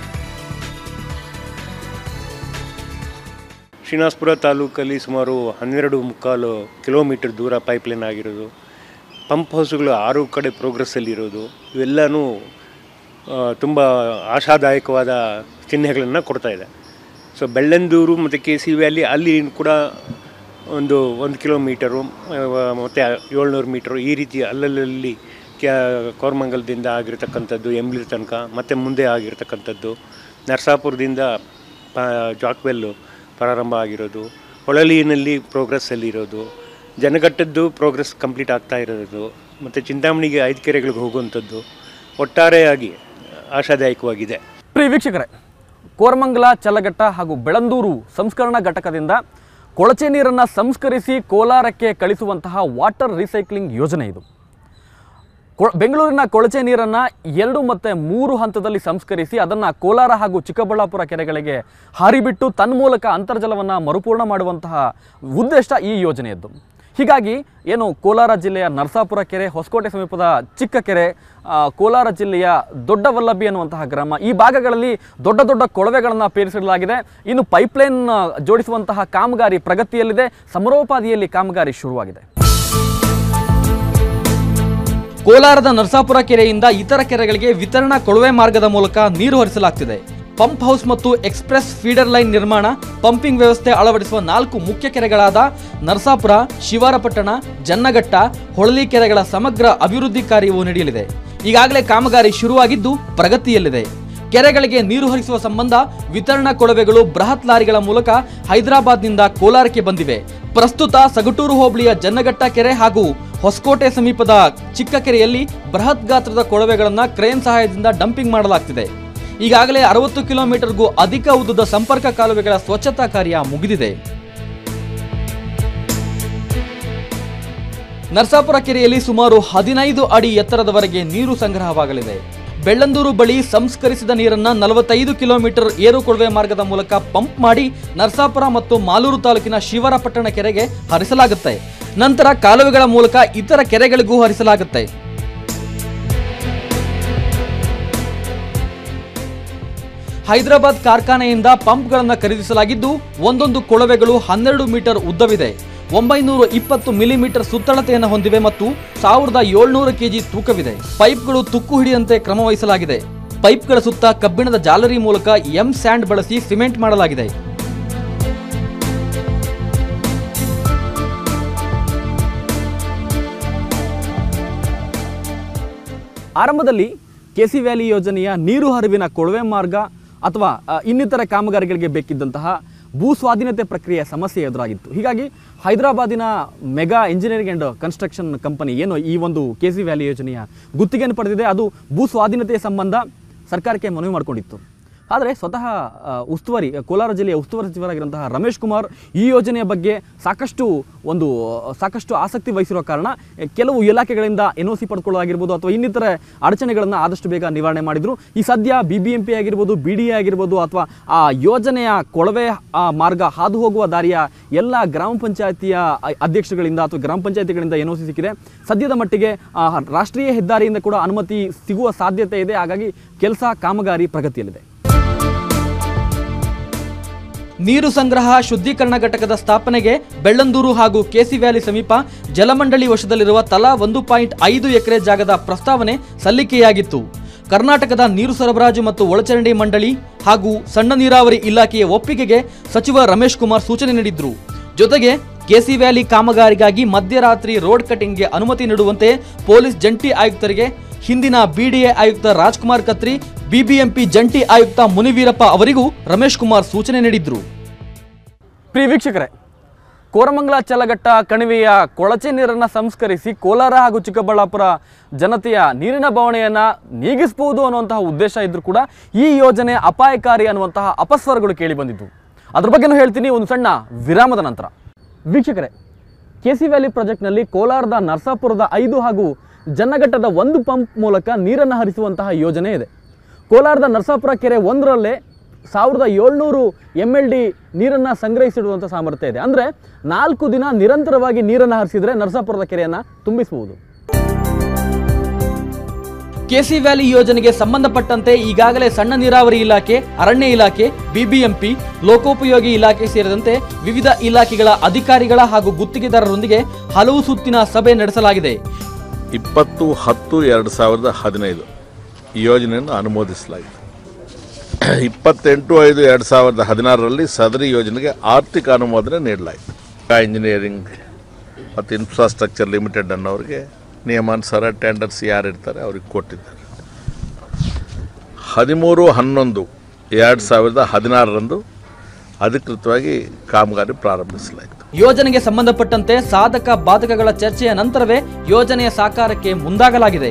ಶ್ರೀನಿವಾಸಪುರ ತಾಲೂಕಲ್ಲಿ ಸುಮಾರು ಹನ್ನೆರಡು ಮುಕ್ಕಾಲು ಕಿಲೋಮೀಟರ್ ದೂರ ಪೈಪ್ಲೈನ್ ಆಗಿರೋದು ಪಂಪ್ ಹೌಸ್ಗಳು ಆರು ಕಡೆ ಪ್ರೋಗ್ರೆಸ್ಸಲ್ಲಿರೋದು ಇವೆಲ್ಲನೂ ತುಂಬ ಆಶಾದಾಯಕವಾದ ಚಿಹ್ನೆಗಳನ್ನು ಕೊಡ್ತಾ ಇದೆ ಸೊ ಬೆಳ್ಳಂದೂರು ಮತ್ತು ಕೆ ಸಿ ವ್ಯಾಲಿ ಅಲ್ಲಿ ಕೂಡ ಒಂದು ಒಂದು ಕಿಲೋಮೀಟರು ಮತ್ತು ಏಳ್ನೂರು ಮೀಟರು ಈ ರೀತಿ ಅಲ್ಲಲ್ಲಿ ಕ್ಯಾ ಕೋರಮಂಗಲದಿಂದ ಆಗಿರ್ತಕ್ಕಂಥದ್ದು ಎಂಬ್ಲಿ ತನಕ ಮತ್ತು ಮುಂದೆ ಆಗಿರ್ತಕ್ಕಂಥದ್ದು ನರಸಾಪುರದಿಂದ ಪ ಜಾಕ್ವೆಲ್ಲು ಪ್ರಾರಂಭ ಆಗಿರೋದು ಹೊಳಲಿನಲ್ಲಿ ಪ್ರೋಗ್ರೆಸ್ಸಲ್ಲಿರೋದು ಜನಘಟ್ಟದ್ದು ಪ್ರೋಗ್ರೆಸ್ ಕಂಪ್ಲೀಟ್ ಆಗ್ತಾ ಇರೋದು ಮತ್ತು ಚಿಂತಾಮಣಿಗೆ ಐದು ಕೆರೆಗಳಿಗೆ ಹೋಗುವಂಥದ್ದು ಒಟ್ಟಾರೆಯಾಗಿ ಆಶಾದಾಯಕವಾಗಿದೆ ಪ್ರಿಯ ವೀಕ್ಷಕರೇ ಕೋರಮಂಗಲ ಚಲ್ಲಘಟ್ಟ ಹಾಗೂ ಬೆಳಂದೂರು ಸಂಸ್ಕರಣಾ ಘಟಕದಿಂದ ಕೊಳಚೆ ನೀರನ್ನು ಸಂಸ್ಕರಿಸಿ ಕೋಲಾರಕ್ಕೆ ಕಳಿಸುವಂತಹ ವಾಟರ್ ರೀಸೈಕ್ಲಿಂಗ್ ಯೋಜನೆ ಇದು ಕೊ ಬೆಂಗಳೂರಿನ ಕೊಳಚೆ ನೀರನ್ನು ಎರಡು ಮತ್ತು ಮೂರು ಹಂತದಲ್ಲಿ ಸಂಸ್ಕರಿಸಿ ಅದನ್ನು ಕೋಲಾರ ಹಾಗೂ ಚಿಕ್ಕಬಳ್ಳಾಪುರ ಕೆರೆಗಳಿಗೆ ಹಾರಿಬಿಟ್ಟು ತನ್ಮೂಲಕ ಅಂತರ್ಜಲವನ್ನು ಮರುಪೂರ್ಣ ಮಾಡುವಂತಹ ಉದ್ದೇಶ ಈ ಯೋಜನೆಯದ್ದು ಹೀಗಾಗಿ ಏನು ಕೋಲಾರ ಜಿಲ್ಲೆಯ ನರಸಾಪುರ ಕೆರೆ ಹೊಸಕೋಟೆ ಸಮೀಪದ ಚಿಕ್ಕ ಕೆರೆ ಆ, ಕೋಲಾರ ಜಿಲ್ಲೆಯ ದೊಡ್ಡವಲ್ಲಭಿ ಅನ್ನುವಂತಹ ಗ್ರಾಮ ಈ ಭಾಗಗಳಲ್ಲಿ ದೊಡ್ಡ ದೊಡ್ಡ ಕೊಳವೆಗಳನ್ನು ಪೇರಿಸಿಡಲಾಗಿದೆ ಇನ್ನು ಪೈಪ್ಲೈನ್ ಆ, ಜೋಡಿಸುವಂತಹ ಕಾಮಗಾರಿ ಪ್ರಗತಿಯಲ್ಲಿದೆ ಸಮರೋಪಾದಿಯಲ್ಲಿ ಕಾಮಗಾರಿ ಶುರುವಾಗಿದೆ ಕೋಲಾರದ ನರಸಾಪುರ ಕೆರೆಯಿಂದ ಇತರ ಕೆರೆಗಳಿಗೆ ವಿತರಣಾ ಕೊಳವೆ ಮಾರ್ಗದ ಮೂಲಕ ನೀರು ಹರಿಸಲಾಗ್ತಿದೆ ಪಂಪ್ ಹೌಸ್ ಮತ್ತು ಎಕ್ಸ್ಪ್ರೆಸ್ ಫೀಡರ್ ಲೈನ್ ನಿರ್ಮಾಣ ಪಂಪಿಂಗ್ ವ್ಯವಸ್ಥೆ ಅಳವಡಿಸುವ ನಾಲ್ಕು ಮುಖ್ಯ ಕೆರೆಗಳಾದ ನರಸಾಪುರ ಶಿವಾರಪಟ್ಟಣ ಜನ್ನಘಟ್ಟ ಹೊಳಲಿ ಕೆರೆಗಳ ಸಮಗ್ರ ಅಭಿವೃದ್ಧಿ ಕಾರ್ಯವು ನಡೆಯಲಿದೆ ಈಗಾಗಲೇ ಕಾಮಗಾರಿ ಶುರುವಾಗಿದ್ದು ಪ್ರಗತಿಯಲ್ಲಿದೆ ಕೆರೆಗಳಿಗೆ ನೀರು ಹರಿಸುವ ಸಂಬಂಧ ವಿತರಣಾ ಕೊಳವೆಗಳು ಬೃಹತ್ ಲಾರಿಗಳ ಮೂಲಕ ಹೈದರಾಬಾದ್ನಿಂದ ಕೋಲಾರಕ್ಕೆ ಬಂದಿವೆ ಪ್ರಸ್ತುತ ಸಗಟೂರು ಹೋಬಳಿಯ ಜನ್ನಘಟ್ಟ ಕೆರೆ ಹಾಗೂ ಹೊಸಕೋಟೆ ಸಮೀಪದ ಚಿಕ್ಕ ಕೆರೆಯಲ್ಲಿ ಬೃಹತ್ ಗಾತ್ರದ ಕೊಳವೆಗಳನ್ನು ಕ್ರೇನ್ ಸಹಾಯದಿಂದ ಡಂಪಿಂಗ್ ಮಾಡಲಾಗ್ತಿದೆ ಈಗಾಗಲೇ ಅರವತ್ತು ಕಿಲೋಮೀಟರ್ಗೂ ಅಧಿಕ ಉದ್ದದ ಸಂಪರ್ಕ ಕಾಲುವೆಗಳ ಸ್ವಚ್ಛತಾ ಕಾರ್ಯ ಮುಗಿದಿದೆ ನರಸಾಪುರ ಕೆರೆಯಲ್ಲಿ ಸುಮಾರು ಹದಿನೈದು ಅಡಿ ಎತ್ತರದವರೆಗೆ ನೀರು ಸಂಗ್ರಹವಾಗಲಿದೆ ಬೆಳ್ಳಂದೂರು ಬಳಿ ಸಂಸ್ಕರಿಸಿದ ನೀರನ್ನ ನಲವತ್ತೈದು ಕಿಲೋಮೀಟರ್ ಏರು ಕೊಳವೆ ಮಾರ್ಗದ ಮೂಲಕ ಪಂಪ್ ಮಾಡಿ ನರಸಾಪುರ ಮತ್ತು ಮಾಲೂರು ತಾಲೂಕಿನ ಶಿವರಪಟ್ಟಣ ಕೆರೆಗೆ ಹರಿಸಲಾಗುತ್ತೆ ನಂತರ ಕಾಲುವೆಗಳ ಮೂಲಕ ಇತರ ಕೆರೆಗಳಿಗೂ ಹರಿಸಲಾಗುತ್ತೆ ಹೈದರಾಬಾದ್ ಕಾರ್ಖಾನೆಯಿಂದ ಪಂಪ್ಗಳನ್ನು ಖರೀದಿಸಲಾಗಿದ್ದು ಒಂದೊಂದು ಕೊಳವೆಗಳು ಹನ್ನೆರಡು ಮೀಟರ್ ಉದ್ದವಿದೆ ಒಂಬೈನೂರ ಇಪ್ಪತ್ತು ಮಿಲಿಮೀಟರ್ ಸುತ್ತಳತೆಯನ್ನು ಹೊಂದಿವೆ ಮತ್ತು ಸಾವಿರದ ಏಳ್ನೂರು ಕೆಜಿ ತೂಕವಿದೆ ಪೈಪ್ಗಳು ತುಕ್ಕು ಹಿಡಿಯಂತೆ ಕ್ರಮ ವಹಿಸಲಾಗಿದೆ ಪೈಪ್ಗಳ ಸುತ್ತ ಕಬ್ಬಿಣದ ಜಾಲರಿ ಮೂಲಕ ಎಂ ಸ್ಯಾಂಡ್ ಬಳಸಿ ಸಿಮೆಂಟ್ ಮಾಡಲಾಗಿದೆ ಆರಂಭದಲ್ಲಿ ಕೆ ಸಿ ವ್ಯಾಲಿ ಯೋಜನೆಯ ನೀರು ಹರಿವಿನ ಕೊಳವೆ ಮಾರ್ಗ ಅಥವಾ ಆ, ಇನ್ನಿತರ ಕಾಮಗಾರಿಗಳಿಗೆ ಬೇಕಿದ್ದಂತಹ ಭೂ ಸ್ವಾಧೀನತೆ ಪ್ರಕ್ರಿಯೆಯ ಸಮಸ್ಯೆ ಎದುರಾಗಿತ್ತು ಹೀಗಾಗಿ ಹೈದರಾಬಾದಿನ mega engineering and construction company ಏನು ಈ ಒಂದು ಕೆ ಸಿ ವ್ಯಾಲಿ ಯೋಜನೆಯ ಗುತ್ತಿಗೆಯನ್ನು ಪಡೆದಿದೆ ಅದು ಭೂ ಸ್ವಾಧೀನತೆಯ ಸಂಬಂಧ ಸರ್ಕಾರಕ್ಕೆ ಮನವಿ ಮಾಡಿಕೊಂಡಿತ್ತು ಆದರೆ ಸ್ವತಃ ಆ, ಉಸ್ತುವಾರಿ ಕೋಲಾರ ಜಿಲ್ಲೆಯ ಉಸ್ತುವಾರಿ ಸಚಿವರಾಗಿರುವಂತಹ ರಮೇಶ್ ಕುಮಾರ್ ಈ ಯೋಜನೆಯ ಬಗ್ಗೆ ಸಾಕಷ್ಟು ಒಂದು ಆ, ಸಾಕಷ್ಟು ಆಸಕ್ತಿ ವಹಿಸಿರುವ ಕಾರಣ ಎ, ಕೆಲವು ಇಲಾಖೆಗಳಿಂದ ಎನ್ ಒ ಸಿ ಪಡ್ಕೊಳ್ಳೋದಾಗಿರ್ಬೋದು ಅಥವಾ ಇನ್ನಿತರ ಅಡಚಣೆಗಳನ್ನು ಆದಷ್ಟು ಬೇಗ ನಿವಾರಣೆ ಮಾಡಿದರು ಈ ಸದ್ಯ ಬಿ ಬಿ ಎಂ ಪಿ ಆಗಿರ್ಬೋದು ಬಿ ಡಿ ಎ ಆಗಿರ್ಬೋದು ಅಥವಾ ಆ ಯೋಜನೆಯ ಕೊಳವೆ ಆ, ಮಾರ್ಗ ಹಾದು ಹೋಗುವ ದಾರಿಯ ಎಲ್ಲ ಗ್ರಾಮ ಪಂಚಾಯತಿಯ ಅ- ಅಧ್ಯಕ್ಷಗಳಿಂದ ಅಥವಾ ಗ್ರಾಮ ಪಂಚಾಯತಿಗಳಿಂದ ಎನ್ ಒ ಸಿ ಸಿಕ್ಕಿದೆ ಸದ್ಯದ ಮಟ್ಟಿಗೆ ಆ, ರಾಷ್ಟ್ರೀಯ ಹೆದ್ದಾರಿಯಿಂದ ಕೂಡ ಅನುಮತಿ ಸಿಗುವ ಸಾಧ್ಯತೆ ಇದೆ ಹಾಗಾಗಿ ಕೆಲಸ ಕಾಮಗಾರಿ ಪ್ರಗತಿಯಲ್ಲಿದೆ ನೀರು ಸಂಗ್ರಹ ಶುದ್ಧೀಕರಣ ಘಟಕದ ಸ್ಥಾಪನೆಗೆ ಬೆಳ್ಳಂದೂರು ಹಾಗೂ ಕೆಸಿ ವ್ಯಾಲಿ ಸಮೀಪ ಜಲಮಂಡಳಿ ವಶದಲ್ಲಿರುವ ತಲಾ ಒಂದು ಪಾಯಿಂಟ್ ಐದು ಎಕರೆ ಜಾಗದ ಪ್ರಸ್ತಾವನೆ ಸಲ್ಲಿಕೆಯಾಗಿತ್ತು ಕರ್ನಾಟಕದ ನೀರು ಸರಬರಾಜು ಮತ್ತು ಒಳಚರಂಡಿ ಮಂಡಳಿ ಹಾಗೂ ಸಣ್ಣ ನೀರಾವರಿ ಇಲಾಖೆಯ ಒಪ್ಪಿಗೆಗೆ ಸಚಿವ ರಮೇಶ್ ಕುಮಾರ್ ಸೂಚನೆ ನೀಡಿದ್ರು ಜೊತೆಗೆ ಕೆಸಿ ವ್ಯಾಲಿ ಕಾಮಗಾರಿಗಾಗಿ ಮಧ್ಯರಾತ್ರಿ ರೋಡ್ ಕಟಿಂಗ್ಗೆ ಅನುಮತಿ ನೀಡುವಂತೆ ಪೊಲೀಸ್ ಜಂಟಿ ಆಯುಕ್ತರಿಗೆ ಹಿಂದಿನ ಬಿಡಿಎ ಆಯುಕ್ತ ರಾಜ್ಕುಮಾರ್ ಕತ್ರಿ ಬಿಬಿಎಂಪಿ ಜಂಟಿ ಆಯುಕ್ತ ಮುನಿವೀರಪ್ಪ ಅವರಿಗೂ ರಮೇಶ್ ಕುಮಾರ್ ಸೂಚನೆ ನೀಡಿದ್ರು ಪ್ರಿಯ ವೀಕ್ಷಕರೇ ಕೋರಮಂಗಲ ಚಲಘಟ್ಟ ಕಣಿವೆಯ ಕೊಳಚೆ ನೀರನ್ನು ಸಂಸ್ಕರಿಸಿ ಕೋಲಾರ ಹಾಗೂ ಚಿಕ್ಕಬಳ್ಳಾಪುರ ಜನತೆಯ ನೀರಿನ ಬವಣೆಯನ್ನು ನೀಗಿಸಬಹುದು ಅನ್ನುವಂತಹ ಉದ್ದೇಶ ಇದ್ರೂ ಕೂಡ ಈ ಯೋಜನೆ ಅಪಾಯಕಾರಿ ಅನ್ನುವಂತಹ ಅಪಸ್ವರಗಳು ಕೇಳಿ ಬಂದಿದ್ದು ಅದ್ರ ಬಗ್ಗೆನೂ ಹೇಳ್ತೀನಿ ಒಂದು ಸಣ್ಣ ವಿರಾಮದ ನಂತರ ವೀಕ್ಷಕರೇ ಕೆ ಸಿ ವ್ಯಾಲಿ ಪ್ರಾಜೆಕ್ಟ್ನಲ್ಲಿ ಕೋಲಾರದ ನರಸಾಪುರದ ಐದು ಹಾಗೂ ಜನ್ನಘಟ್ಟದ ಒಂದು ಪಂಪ್ ಮೂಲಕ ನೀರನ್ನು ಹರಿಸುವಂತಹ ಯೋಜನೆ ಇದೆ ಕೋಲಾರದ ನರಸಾಪುರ ಕೆರೆ ಒಂದರಲ್ಲೇ ಸಾವಿರದ ಏಳ್ನೂರು ಎಮ್ ಎಲ್ ಡಿ ನೀರನ್ನು ಸಂಗ್ರಹಿಸಿಡುವಂಥ ಸಾಮರ್ಥ್ಯ ಇದೆ ಅಂದರೆ ನಾಲ್ಕು ದಿನ ನಿರಂತರವಾಗಿ ನೀರನ್ನು ಹರಿಸಿದರೆ ನರಸಾಪುರದ ಕೆರೆಯನ್ನು ತುಂಬಿಸಬಹುದು ಕೆಸಿ ವ್ಯಾಲಿ ಯೋಜನೆಗೆ ಸಂಬಂಧಪಟ್ಟಂತೆ ಈಗಾಗಲೇ ಸಣ್ಣ ನೀರಾವರಿ ಇಲಾಖೆ ಅರಣ್ಯ ಇಲಾಖೆ ಬಿಬಿಎಂಪಿ ಲೋಕೋಪಯೋಗಿ ಇಲಾಖೆ ಸೇರಿದಂತೆ ವಿವಿಧ ಇಲಾಖೆಗಳ ಅಧಿಕಾರಿಗಳ ಹಾಗೂ ಗುತ್ತಿಗೆದಾರರೊಂದಿಗೆ ಹಲವು ಸುತ್ತಿನ ಸಭೆ ನಡೆಸಲಾಗಿದೆ ಇಪ್ಪತ್ತು ಹತ್ತು ಎರಡು ಸಾವಿರದ ಹದಿನೈದು ಈ ಯೋಜನೆಯನ್ನು ಅನುಮೋದಿಸಲಾಗಿದೆ ಇಪ್ಪತ್ತೆಂಟು ಐದು ಎರಡು ಸಾವಿರದ ಹದಿನಾರರಲ್ಲಿ ಸದರಿ ಯೋಜನೆಗೆ ಆರ್ಥಿಕ ಅನುಮೋದನೆ ನೀಡಲಾಯಿತು ಇಂಜಿನಿಯರಿಂಗ್ ಮತ್ತು ಇನ್ಫ್ರಾಸ್ಟ್ರಕ್ಚರ್ ಲಿಮಿಟೆಡ್ ಅನ್ನೋರಿಗೆ ನಿಯಮಾನುಸಾರ ಟೆಂಡರ್ಸ್ ಯಾರು ಇರ್ತಾರೆ ಅವ್ರಿಗೆ ಕೊಟ್ಟಿದ್ದಾರೆ ಹದಿಮೂರು ಹನ್ನೊಂದು ಎರಡು ಸಾವಿರದ ಹದಿನಾರರಂದು ಅಧಿಕೃತವಾಗಿ ಕಾಮಗಾರಿ ಪ್ರಾರಂಭಿಸಲಾಯಿತು ಯೋಜನೆಗೆ ಸಂಬಂಧಪಟ್ಟಂತೆ ಸಾಧಕ ಬಾಧಕಗಳ ಚರ್ಚೆಯ ನಂತರವೇ ಯೋಜನೆಯ ಸಾಕಾರಕ್ಕೆ ಮುಂದಾಗಲಾಗಿದೆ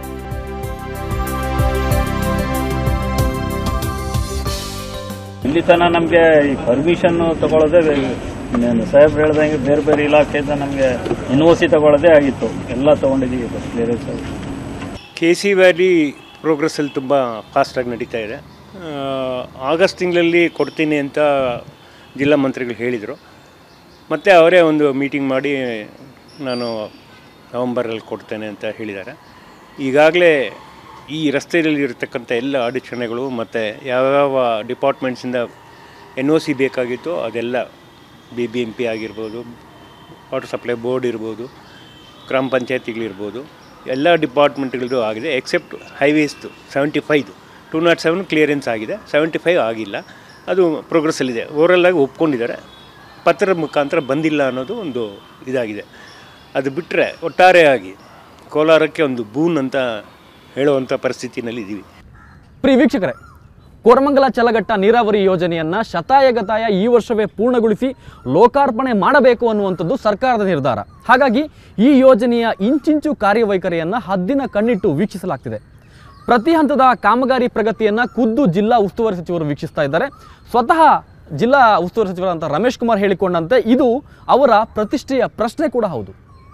ಇಲ್ಲಿ ತನಕ ನಮಗೆ ಈ ಪರ್ಮಿಷನ್ ತಗೊಳ್ಳೋದೇ ನಾನು ಸಾಹೇಬ್ರು ಹೇಳ್ದಂಗೆ ಬೇರೆ ಬೇರೆ ಇಲಾಖೆಯಿಂದ ನಮಗೆ ಎನ್ ಒ ಸಿ ತಗೊಳ್ಳೋದೇ ಆಗಿತ್ತು ಎಲ್ಲ ತೊಗೊಂಡಿದ್ದೀವಿ ಬಸ್ ಕ್ಲಿಯರೆನ್ಸ್ ಕೆ ಸಿ ವ್ಯಾಲಿ ಪ್ರೋಗ್ರೆಸ್ಸಲ್ಲಿ ತುಂಬ ಫಾಸ್ಟಾಗಿ ನಡೀತಾ ಇದೆ ಆ, ಆಗಸ್ಟ್ ತಿಂಗಳಲ್ಲಿ ಕೊಡ್ತೀನಿ ಅಂತ ಜಿಲ್ಲಾ ಮಂತ್ರಿಗಳು ಹೇಳಿದರು ಮತ್ತು ಅವರೇ ಒಂದು ಮೀಟಿಂಗ್ ಮಾಡಿ ನಾನು ನವಂಬರಲ್ಲಿ ಕೊಡ್ತೇನೆ ಅಂತ ಹೇಳಿದ್ದಾರೆ ಈಗಾಗಲೇ ಈ ರಸ್ತೆಯಲ್ಲಿ ಇರತಕ್ಕಂಥ ಎಲ್ಲ ಅಡಚಣೆಗಳು ಮತ್ತು ಯಾವ್ಯಾವ ಡಿಪಾರ್ಟ್ಮೆಂಟ್ಸಿಂದ ಎನ್ ಒ ಸಿ ಬೇಕಾಗಿತ್ತು ಅದೆಲ್ಲ ಬಿ ಬಿ ಎಂ ಪಿ ಆಗಿರ್ಬೋದು ವಾಟರ್ ಸಪ್ಲೈ ಬೋರ್ಡ್ ಇರ್ಬೋದು ಗ್ರಾಮ ಪಂಚಾಯತಿಗಳಿರ್ಬೋದು ಎಲ್ಲ ಡಿಪಾರ್ಟ್ಮೆಂಟ್ಗಳದ್ದು ಆಗಿದೆ ಎಕ್ಸೆಪ್ಟ್ ಹೈವೇಸ್ದು ಸೆವೆಂಟಿ ಫೈದು ಟೂ ನಾಟ್ ಸೆವೆನ್ ಕ್ಲಿಯರೆನ್ಸ್ ಆಗಿದೆ ಸೆವೆಂಟಿ ಫೈವ್ ಆಗಿಲ್ಲ ಅದು ಪ್ರೋಗ್ರೆಸ್ಸಲ್ಲಿದೆ ಓವರಲ್ಲಾಗಿ ಒಪ್ಕೊಂಡಿದ್ದಾರೆ ಪತ್ರದ ಮುಖಾಂತರ ಬಂದಿಲ್ಲ ಅನ್ನೋದು ಒಂದು ಇದಾಗಿದೆ ಅದು ಬಿಟ್ಟರೆ ಒಟ್ಟಾರೆಯಾಗಿ ಕೋಲಾರಕ್ಕೆ ಒಂದು ಬೂನ್ ಅಂತ ಹೇಳುವಂಥ ಪರಿಸ್ಥಿತಿನಲ್ಲಿ ಇದ್ದೀವಿ ಪ್ರಿಯ ವೀಕ್ಷಕರೇ ಕೋರಮಂಗಲ ಚಲಘಟ್ಟ ನೀರಾವರಿ ಯೋಜನೆಯನ್ನು ಶತಾಯಗತಾಯ ಈ ವರ್ಷವೇ ಪೂರ್ಣಗೊಳಿಸಿ ಲೋಕಾರ್ಪಣೆ ಮಾಡಬೇಕು ಅನ್ನುವಂಥದ್ದು ಸರ್ಕಾರದ ನಿರ್ಧಾರ ಹಾಗಾಗಿ ಈ ಯೋಜನೆಯ ಇಂಚಿಂಚು ಕಾರ್ಯವೈಖರಿಯನ್ನು ಹದ್ದಿನ ಕಣ್ಣಿಟ್ಟು ವೀಕ್ಷಿಸಲಾಗ್ತಿದೆ ಪ್ರತಿ ಹಂತದ ಕಾಮಗಾರಿ ಪ್ರಗತಿಯನ್ನು ಖುದ್ದು ಜಿಲ್ಲಾ ಉಸ್ತುವಾರಿ ಸಚಿವರು ವೀಕ್ಷಿಸ್ತಾ ಇದ್ದಾರೆ ಸ್ವತಃ ಜಿಲ್ಲಾ ಉಸ್ತುವಾರಿ ಸಚಿವರಾದಂಥ ರಮೇಶ್ ಕುಮಾರ್ ಹೇಳಿಕೊಂಡಂತೆ ಇದು ಅವರ ಪ್ರತಿಷ್ಠೆಯ ಪ್ರಶ್ನೆ ಕೂಡ ಹೌದು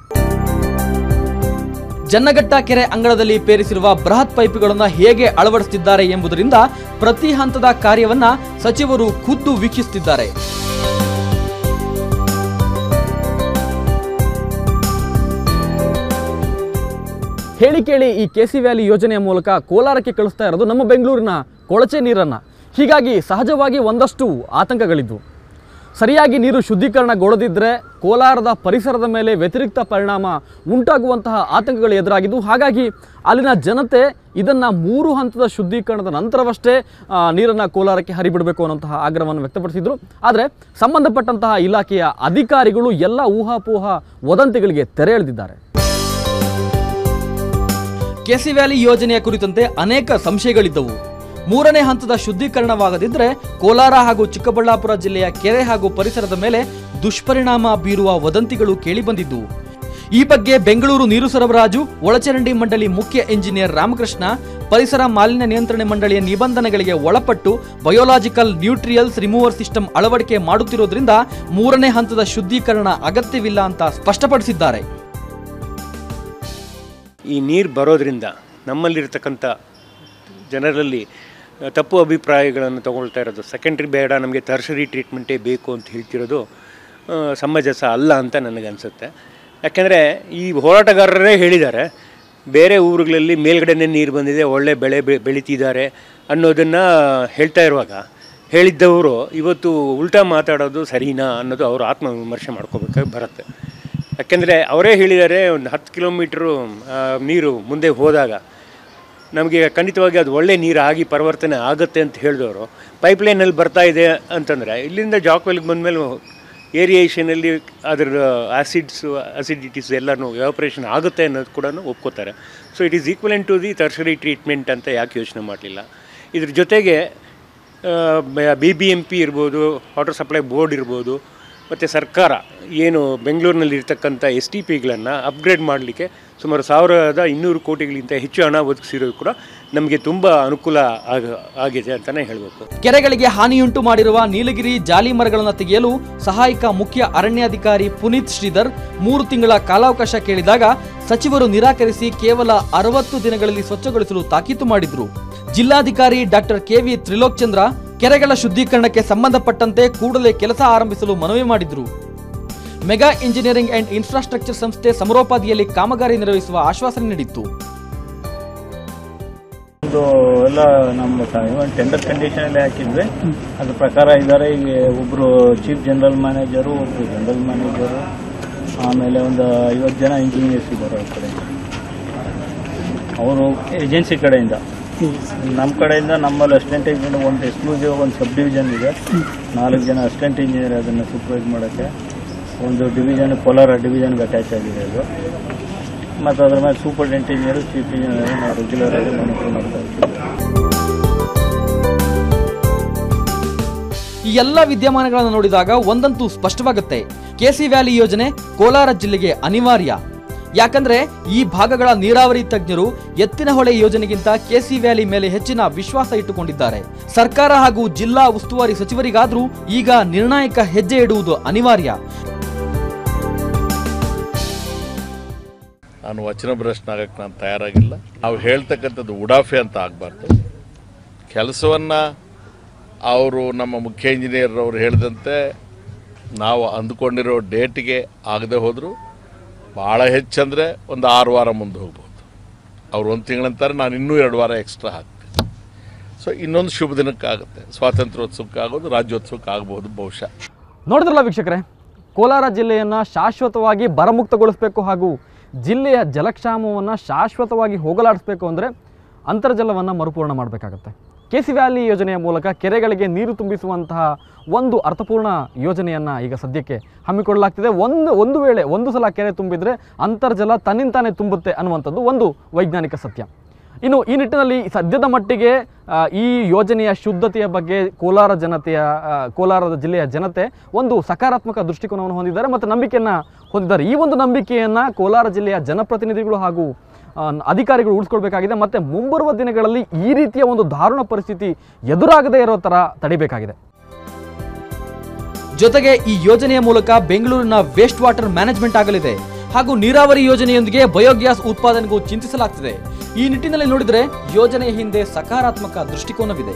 ಜನ್ನಘಟ್ಟ ಕೆರೆ ಅಂಗಳದಲ್ಲಿ ಪೇರಿಸಿರುವ ಬೃಹತ್ ಪೈಪುಗಳನ್ನು ಹೇಗೆ ಅಳವಡಿಸುತ್ತಿದ್ದಾರೆ ಎಂಬುದರಿಂದ ಪ್ರತಿ ಹಂತದ ಕಾರ್ಯವನ್ನ ಸಚಿವರು ಖುದ್ದು ವೀಕ್ಷಿಸುತ್ತಿದ್ದಾರೆ ಹೇಳಿ ಕೇಳಿ ಈ ಕೆ ಸಿ ವ್ಯಾಲಿ ಯೋಜನೆಯ ಮೂಲಕ ಕೋಲಾರಕ್ಕೆ ಕಳಿಸ್ತಾ ಇರೋದು ನಮ್ಮ ಬೆಂಗಳೂರಿನ ಕೊಳಚೆ ನೀರನ್ನು ಹೀಗಾಗಿ ಸಹಜವಾಗಿ ಒಂದಷ್ಟು ಆತಂಕಗಳಿದ್ವು ಸರಿಯಾಗಿ ನೀರು ಶುದ್ಧೀಕರಣಗೊಳ್ಳದಿದ್ದರೆ ಕೋಲಾರದ ಪರಿಸರದ ಮೇಲೆ ವ್ಯತಿರಿಕ್ತ ಪರಿಣಾಮ ಉಂಟಾಗುವಂತಹ ಆತಂಕಗಳು ಎದುರಾಗಿದ್ದು ಹಾಗಾಗಿ ಅಲ್ಲಿನ ಜನತೆ ಇದನ್ನು ಮೂರು ಹಂತದ ಶುದ್ಧೀಕರಣದ ನಂತರವಷ್ಟೇ ನೀರನ್ನು ಕೋಲಾರಕ್ಕೆ ಹರಿಬಿಡಬೇಕು ಅನ್ನೋಂತಹ ಆಗ್ರಹವನ್ನು ವ್ಯಕ್ತಪಡಿಸಿದರು ಆದರೆ ಸಂಬಂಧಪಟ್ಟಂತಹ ಇಲಾಖೆಯ ಅಧಿಕಾರಿಗಳು ಎಲ್ಲ ಊಹಾಪೋಹ ವದಂತಿಗಳಿಗೆ ತೆರೆ ಎಳೆದಿದ್ದಾರೆ ಕೆಸಿ ವ್ಯಾಲಿ ಯೋಜನೆಯ ಕುರಿತಂತೆ ಅನೇಕ ಸಂಶಯಗಳಿದ್ದವು ಮೂರನೇ ಹಂತದ ಶುದ್ಧೀಕರಣವಾಗದಿದ್ದರೆ ಕೋಲಾರ ಹಾಗೂ ಚಿಕ್ಕಬಳ್ಳಾಪುರ ಜಿಲ್ಲೆಯ ಕೆರೆ ಹಾಗೂ ಪರಿಸರದ ಮೇಲೆ ದುಷ್ಪರಿಣಾಮ ಬೀರುವ ವದಂತಿಗಳು ಕೇಳಿಬಂದಿದ್ದು ಈ ಬಗ್ಗೆ ಬೆಂಗಳೂರು ನೀರು ಸರಬರಾಜು ಒಳಚರಂಡಿ ಮಂಡಳಿ ಮುಖ್ಯ ಇಂಜಿನಿಯರ್ ರಾಮಕೃಷ್ಣ ಪರಿಸರ ಮಾಲಿನ್ಯ ನಿಯಂತ್ರಣ ಮಂಡಳಿಯ ನಿಬಂಧನೆಗಳಿಗೆ ಒಳಪಟ್ಟು ಬಯೋಲಾಜಿಕಲ್ ನ್ಯೂಟ್ರಿಯಲ್ಸ್ ರಿಮೂವರ್ ಸಿಸ್ಟಮ್ ಅಳವಡಿಕೆ ಮಾಡುತ್ತಿರೋದ್ರಿಂದ ಮೂರನೇ ಹಂತದ ಶುದ್ಧೀಕರಣ ಅಗತ್ಯವಿಲ್ಲ ಅಂತ ಸ್ಪಷ್ಟಪಡಿಸಿದ್ದಾರೆ ಈ ನೀರು ಬರೋದ್ರಿಂದ ನಮ್ಮಲ್ಲಿರ್ತಕ್ಕಂಥ ಜನರಲ್ಲಿ ಆ, ತಪ್ಪು ಅಭಿಪ್ರಾಯಗಳನ್ನು ತಗೊಳ್ತಾ ಇರೋದು ಸೆಕೆಂಡ್ರಿ ಬೇಡ ನಮಗೆ ಟರ್ಷರಿ ಟ್ರೀಟ್ಮೆಂಟೇ ಬೇಕು ಅಂತ ಹೇಳ್ತಿರೋದು ಆ, ಸಮಂಜಸ ಅಲ್ಲ ಅಂತ ನನಗನ್ಸುತ್ತೆ ಯಾಕೆಂದರೆ ಈ ಹೋರಾಟಗಾರರೇ ಹೇಳಿದ್ದಾರೆ ಬೇರೆ ಊರುಗಳಲ್ಲಿ ಮೇಲ್ಗಡೆನೇ ನೀರು ಬಂದಿದೆ ಒಳ್ಳೆ ಬೆಳೆ ಬೆ ಬೆಳೀತಿದ್ದಾರೆ ಅನ್ನೋದನ್ನು ಹೇಳ್ತಾ ಇರುವಾಗ ಹೇಳಿದ್ದವರು ಇವತ್ತು ಉಲ್ಟಾ ಮಾತಾಡೋದು ಸರಿನಾ ಅನ್ನೋದು ಅವರು ಆತ್ಮವಿಮರ್ಶೆ ಮಾಡ್ಕೋಬೇಕಾಗಿ ಬರುತ್ತೆ ಯಾಕೆಂದರೆ ಅವರೇ ಹೇಳಿದ್ದಾರೆ ಒಂದು ಹತ್ತು ಕಿಲೋಮೀಟ್ರು ಆ, ನೀರು ಮುಂದೆ ಹೋದಾಗ ನಮಗೆ ಖಂಡಿತವಾಗಿ ಅದು ಒಳ್ಳೆ ನೀರು ಆಗಿ ಪರಿವರ್ತನೆ ಆಗುತ್ತೆ ಅಂತ ಹೇಳಿದವರು ಪೈಪ್ಲೈನಲ್ಲಿ ಬರ್ತಾ ಇದೆ ಅಂತಂದರೆ ಇಲ್ಲಿಂದ ಜಾಕ್ವೆಲ್ಗೆ ಬಂದಮೇಲೆ ಏರಿಯೇಷನಲ್ಲಿ ಅದರ ಆ್ಯಸಿಡ್ಸು ಆಸಿಡಿಟೀಸ್ ಎಲ್ಲನೂ ಎವಾಪ್ರೇಷನ್ ಆಗುತ್ತೆ ಅನ್ನೋದು ಕೂಡ ಒಪ್ಕೋತಾರೆ so it is equivalent to the tertiary treatment ಅಂತ ಯಾಕೆ ಯೋಚನೆ ಮಾಡಲಿಲ್ಲ ಇದ್ರ ಜೊತೆಗೆ ಬಿ ಬಿ ಎಮ್ ಪಿ ಇರ್ಬೋದು ವಾಟರ್ ಸಪ್ಲೈ ಬೋರ್ಡ್ ಇರ್ಬೋದು ಮತ್ತು ಸರ್ಕಾರ ಏನು ಬೆಂಗಳೂರಿನಲ್ಲಿ ಇರ್ತಕ್ಕಂಥ ಎಸ್ ಟಿ ಪಿಗಳನ್ನು ಅಪ್ಗ್ರೇಡ್ ಮಾಡಲಿಕ್ಕೆ ಸುಮಾರು ಸಾವಿರದ ಇನ್ನೂರು ಕೋಟಿಗಳಿಗಿಂತ ಹೆಚ್ಚು ಹಣ ಒದಗಿಸಿರೋದು ಕೂಡ ನಮಗೆ ತುಂಬ ಅನುಕೂಲ ಆಗ ಆಗಿದೆ ಅಂತಲೇ ಹೇಳಬೇಕು ಕೆರೆಗಳಿಗೆ ಹಾನಿಯುಂಟು ಮಾಡಿರುವ ನೀಲಗಿರಿ ಜಾಲಿ ಮರಗಳನ್ನು ತೆಗೆಯಲು ಸಹಾಯಕ ಮುಖ್ಯ ಅರಣ್ಯಾಧಿಕಾರಿ ಪುನೀತ್ ಶ್ರೀಧರ್ ಮೂರು ತಿಂಗಳ ಕಾಲಾವಕಾಶ ಕೇಳಿದಾಗ ಸಚಿವರು ನಿರಾಕರಿಸಿ ಕೇವಲ ಅರವತ್ತು ದಿನಗಳಲ್ಲಿ ಸ್ವಚ್ಛಗೊಳಿಸಲು ತಾಕೀತು ಮಾಡಿದ್ರು ಜಿಲ್ಲಾಧಿಕಾರಿ ಡಾಕ್ಟರ್ ಕೆವಿ ತ್ರಿಲೋಕ್ ಚಂದ್ರ ಕೆರೆಗಳ ಶುದ್ಧೀಕರಣಕ್ಕೆ ಸಂಬಂಧಪಟ್ಟಂತೆ ಕೂಡಲೇ ಕೆಲಸ ಆರಂಭಿಸಲು ಮನವಿ ಮಾಡಿದ್ರು ಮೆಗಾ ಇಂಜಿನಿಯರಿಂಗ್ ಅಂಡ್ ಇನ್ಫ್ರಾಸ್ಟ್ರಕ್ಚರ್ ಸಂಸ್ಥೆ ಸಮರೋಪಾದಿಯಲ್ಲಿ ಕಾಮಗಾರಿ ನಿರ್ವಹಿಸುವ ಆಶ್ವಾಸನೆ ನೀಡಿತ್ತು ಒಂದು ಎಲ್ಲ ನಮ್ಮ ಟೆಂಡರ್ ಕಂಡೀಷನಲ್ಲಿ ಹಾಕಿದ್ವಿ ಅದ್ರ ಪ್ರಕಾರ ಇದ್ದಾರೆ ಈಗ ಒಬ್ಬರು ಚೀಫ್ ಜನರಲ್ ಮ್ಯಾನೇಜರು ಒಬ್ಬರು ಜನರಲ್ ಮ್ಯಾನೇಜರು ಆಮೇಲೆ ಒಂದು ಐವತ್ತು ಜನ ಇಂಜಿನಿಯರ್ಸ್ ಇದ್ದಾರೆ ಅವ್ರ ಕಡೆ ಅವರು ಏಜೆನ್ಸಿ ಕಡೆಯಿಂದ ನಮ್ಮ ಕಡೆಯಿಂದ ನಮ್ಮಲ್ಲಿ ಅಸಿಸ್ಟೆಂಟ್ ಇಂಜಿನಿಯರ್ ಒಂದು ಎಕ್ಸ್ಕ್ಲೂಸಿವ್ ಒಂದು ಸಬ್ ಡಿವಿಷನ್ ಇದೆ ನಾಲ್ಕು ಜನ ಅಸಿಸ್ಟೆಂಟ್ ಇಂಜಿನಿಯರ್ ಅದನ್ನು ಸೂಪರ್ವೈಸ್ ಮಾಡೋಕ್ಕೆ ಒಂದು ಡಿವಿಷನ್ ಕೋಲಾರ ಡಿವಿಷನ್ಗೆ ಅಟ್ಯಾಚ್ ಆಗಿದೆ ಅದು ಮತ್ತು ಅದ್ರ ಮೇಲೆ ಸೂಪರ್ಡೆಂಟ್ ಇಂಜಿನಿಯರ್ ಚೀಫ್ ಇಂಜಿನಿಯರ್ ನಾವು ರೆಗ್ಯುಲರ್ ಆಗಿ ಮಾನಿಟರ್ ಮಾಡ್ತಾ ಇರ್ತೀವಿ ಈ ಎಲ್ಲ ವಿದ್ಯಮಾನಗಳನ್ನು ನೋಡಿದಾಗ ಒಂದಂತೂ ಸ್ಪಷ್ಟವಾಗುತ್ತೆ ಕೆಸಿ ವ್ಯಾಲಿ ಯೋಜನೆ ಕೋಲಾರ ಜಿಲ್ಲೆಗೆ ಅನಿವಾರ್ಯ ಯಾಕಂದ್ರೆ ಈ ಭಾಗಗಳ ನೀರಾವರಿ ತಜ್ಞರು ಎತ್ತಿನಹೊಳೆ ಯೋಜನೆಗಿಂತ ಕೆಸಿ ವ್ಯಾಲಿ ಮೇಲೆ ಹೆಚ್ಚಿನ ವಿಶ್ವಾಸ ಇಟ್ಟುಕೊಂಡಿದ್ದಾರೆ ಸರ್ಕಾರ ಹಾಗೂ ಜಿಲ್ಲಾ ಉಸ್ತುವಾರಿ ಸಚಿವರಿಗಾದ್ರೂ ಈಗ ನಿರ್ಣಾಯಕ ಹೆಜ್ಜೆ ಇಡುವುದು ಅನಿವಾರ್ಯ ನಾನು ವಚನ ಭ್ರಷ್ಟನಾಗಕ್ಕೆ ನಾನು ತಯಾರಾಗಿಲ್ಲ ನಾವು ಹೇಳ್ತಕ್ಕಂಥದ್ದು ಉಡಾಫೆ ಅಂತ ಆಗಬಾರ್ದು ಕೆಲಸವನ್ನು ಅವರು ನಮ್ಮ ಮುಖ್ಯ ಇಂಜಿನಿಯರ್ ಅವರು ಹೇಳಿದಂತೆ ನಾವು ಅಂದ್ಕೊಂಡಿರೋ ಡೇಟಿಗೆ ಆಗದೆ ಹೋದರೂ ಭಾಳ ಹೆಚ್ಚಂದರೆ ಒಂದು ಆರು ವಾರ ಮುಂದೆ ಹೋಗ್ಬೋದು ಅವ್ರು ಒಂದು ತಿಂಗಳಂತಾರೆ ನಾನು ಇನ್ನೂ ಎರಡು ವಾರ ಎಕ್ಸ್ಟ್ರಾ ಹಾಕ್ತೀನಿ ಸೊ ಇನ್ನೊಂದು ಶುಭ ದಿನಕ್ಕಾಗುತ್ತೆ ಸ್ವಾತಂತ್ರ್ಯೋತ್ಸವಕ್ಕೆ ಆಗೋದು ರಾಜ್ಯೋತ್ಸವಕ್ಕೆ ಆಗ್ಬೋದು ಬಹುಶಃ ನೋಡಿದ್ರಲ್ಲ ವೀಕ್ಷಕರೇ ಕೋಲಾರ ಜಿಲ್ಲೆಯನ್ನು ಶಾಶ್ವತವಾಗಿ ಬರಮುಕ್ತಗೊಳಿಸಬೇಕು ಹಾಗೂ ಜಿಲ್ಲೆಯ ಜಲಕ್ಷಾಮವನ್ನು ಶಾಶ್ವತವಾಗಿ ಹೋಗಲಾಡಿಸಬೇಕು ಅಂದರೆ ಅಂತರ್ಜಲವನ್ನು ಮರುಪೂರ್ಣ ಮಾಡಬೇಕಾಗತ್ತೆ ಕೆ ಸಿ ವ್ಯಾಲಿ ಯೋಜನೆಯ ಮೂಲಕ ಕೆರೆಗಳಿಗೆ ನೀರು ತುಂಬಿಸುವಂತಹ ಒಂದು ಅರ್ಥಪೂರ್ಣ ಯೋಜನೆಯನ್ನು ಈಗ ಸದ್ಯಕ್ಕೆ ಹಮ್ಮಿಕೊಳ್ಳಲಾಗ್ತಿದೆ ಒಂದು ಒಂದು ವೇಳೆ ಒಂದು ಸಲ ಕೆರೆ ತುಂಬಿದರೆ ಅಂತರ್ಜಲ ತನ್ನಿಂತಾನೇ ತುಂಬುತ್ತೆ ಅನ್ನುವಂಥದ್ದು ಒಂದು ವೈಜ್ಞಾನಿಕ ಸತ್ಯ ಇನ್ನು ಈ ನಿಟ್ಟಿನಲ್ಲಿ ಸದ್ಯದ ಮಟ್ಟಿಗೆ ಆ, ಈ ಯೋಜನೆಯ ಶುದ್ಧತೆಯ ಬಗ್ಗೆ ಕೋಲಾರ ಜನತೆಯ ಆ, ಕೋಲಾರದ ಜಿಲ್ಲೆಯ ಜನತೆ ಒಂದು ಸಕಾರಾತ್ಮಕ ದೃಷ್ಟಿಕೋನವನ್ನು ಹೊಂದಿದ್ದಾರೆ ಮತ್ತು ನಂಬಿಕೆಯನ್ನು ಹೊಂದಿದ್ದಾರೆ ಈ ಒಂದು ನಂಬಿಕೆಯನ್ನು ಕೋಲಾರ ಜಿಲ್ಲೆಯ ಜನಪ್ರತಿನಿಧಿಗಳು ಹಾಗೂ ಆ, ಅಧಿಕಾರಿಗಳು ಉಳಿಸ್ಕೊಳ್ಬೇಕಾಗಿದೆ ಮತ್ತು ಮುಂಬರುವ ದಿನಗಳಲ್ಲಿ ಈ ರೀತಿಯ ಒಂದು ದಾರುಣ ಪರಿಸ್ಥಿತಿ ಎದುರಾಗದೇ ಇರೋ ಥರ ತಡಿಬೇಕಾಗಿದೆ ಜೊತೆಗೆ ಈ ಯೋಜನೆಯ ಮೂಲಕ ಬೆಂಗಳೂರಿನ ವೇಸ್ಟ್ ವಾಟರ್ ಮ್ಯಾನೇಜ್ಮೆಂಟ್ ಆಗಲಿದೆ ಹಾಗೂ ನೀರಾವರಿ ಯೋಜನೆಯೊಂದಿಗೆ ಬಯೋಗ್ಯಾಸ್ ಉತ್ಪಾದನೆಗೂ ಚಿಂತಿಸಲಾಗ್ತಿದೆ ಈ ನಿಟ್ಟಿನಲ್ಲಿ ನೋಡಿದರೆ ಯೋಜನೆಯ ಹಿಂದೆ ಸಕಾರಾತ್ಮಕ ದೃಷ್ಟಿಕೋನವಿದೆ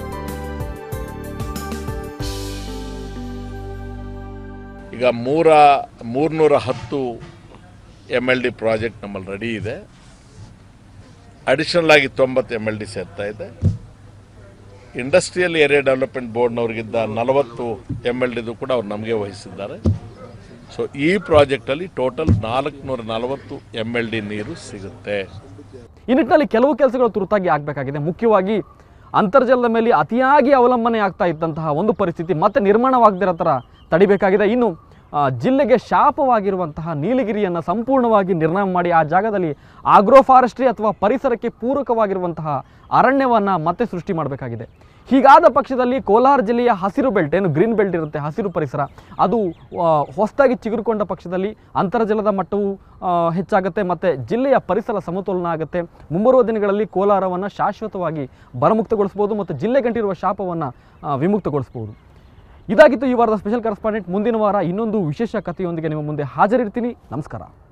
ಈಗ ಮೂರ ಮೂರ್ನೂರ ಹತ್ತು ಎಮ್ ಎಲ್ ಡಿ ಪ್ರಾಜೆಕ್ಟ್ ನಮ್ಮಲ್ಲಿ ರೆಡಿ ಇದೆ ಅಡಿಷನಲ್ ಆಗಿ ತೊಂಬತ್ತು ಎಮ್ ಎಲ್ ಡಿ ಸೇರ್ತಾ ಇದೆ ಇಂಡಸ್ಟ್ರಿಯಲ್ ಏರಿಯಾ ಡೆವಲಪ್ಮೆಂಟ್ ಬೋರ್ಡ್ನವ್ರಿಗಿದ್ದ ನಲವತ್ತು ಎಮ್ ಎಲ್ ಡಿದು ಕೂಡ ಅವ್ರು ನಮಗೆ ವಹಿಸಿದ್ದಾರೆ ಸೊ ಈ ಪ್ರಾಜೆಕ್ಟಲ್ಲಿ ಟೋಟಲ್ ನಾಲ್ಕುನೂರ ನಲವತ್ತು ಎಮ್ ಎಲ್ ಡಿ ನೀರು ಸಿಗುತ್ತೆ ಈ ನಿಟ್ಟಿನಲ್ಲಿ ಕೆಲವು ಕೆಲಸಗಳು ತುರ್ತಾಗಿ ಆಗಬೇಕಾಗಿದೆ ಮುಖ್ಯವಾಗಿ ಅಂತರ್ಜಲದ ಮೇಲೆ ಅತಿಯಾಗಿ ಅವಲಂಬನೆ ಆಗ್ತಾ ಇದ್ದಂತಹ ಒಂದು ಪರಿಸ್ಥಿತಿ ಮತ್ತೆ ನಿರ್ಮಾಣವಾಗದಿರೋ ಥರ ತಡಿಬೇಕಾಗಿದೆ ಇನ್ನು ಆ, ಜಿಲ್ಲೆಗೆ ಶಾಪವಾಗಿರುವಂತಹ ನೀಲಗಿರಿಯನ್ನು ಸಂಪೂರ್ಣವಾಗಿ ನಿರ್ನಾಮ ಮಾಡಿ ಆ ಜಾಗದಲ್ಲಿ ಆಗ್ರೋ ಫಾರೆಸ್ಟ್ರಿ ಅಥವಾ ಪರಿಸರಕ್ಕೆ ಪೂರಕವಾಗಿರುವಂತಹ ಅರಣ್ಯವನ್ನು ಮತ್ತೆ ಸೃಷ್ಟಿ ಮಾಡಬೇಕಾಗಿದೆ ಹೀಗಾದ ಪಕ್ಷದಲ್ಲಿ ಕೋಲಾರ ಜಿಲ್ಲೆಯ ಹಸಿರು ಬೆಲ್ಟ್ ಏನು ಗ್ರೀನ್ ಬೆಲ್ಟ್ ಇರುತ್ತೆ ಹಸಿರು ಪರಿಸರ ಅದು ಆ, ಹೊಸದಾಗಿ ಚಿಗುರಿಕೊಂಡ ಪಕ್ಷದಲ್ಲಿ ಅಂತರ್ಜಲದ ಮಟ್ಟವು ಆ, ಹೆಚ್ಚಾಗುತ್ತೆ ಮತ್ತು ಜಿಲ್ಲೆಯ ಪರಿಸರ ಸಮತೋಲನ ಆಗುತ್ತೆ ಮುಂಬರುವ ದಿನಗಳಲ್ಲಿ ಕೋಲಾರವನ್ನು ಶಾಶ್ವತವಾಗಿ ಬರಮುಕ್ತಗೊಳಿಸ್ಬೋದು ಮತ್ತು ಜಿಲ್ಲೆ ಗಂಟಿರುವ ಶಾಪವನ್ನು ವಿಮುಕ್ತಗೊಳಿಸ್ಬೋದು ಇದಾಗಿತ್ತು ಈ ವಾರದ ಸ್ಪೆಷಲ್ ಕರೆಸ್ಪಾಂಡೆಂಟ್ ಮುಂದಿನ ವಾರ ಇನ್ನೊಂದು ವಿಶೇಷ ಕಥೆಯೊಂದಿಗೆ ನಿಮ್ಮ ಮುಂದೆ ಹಾಜರಿರ್ತೀನಿ ನಮಸ್ಕಾರ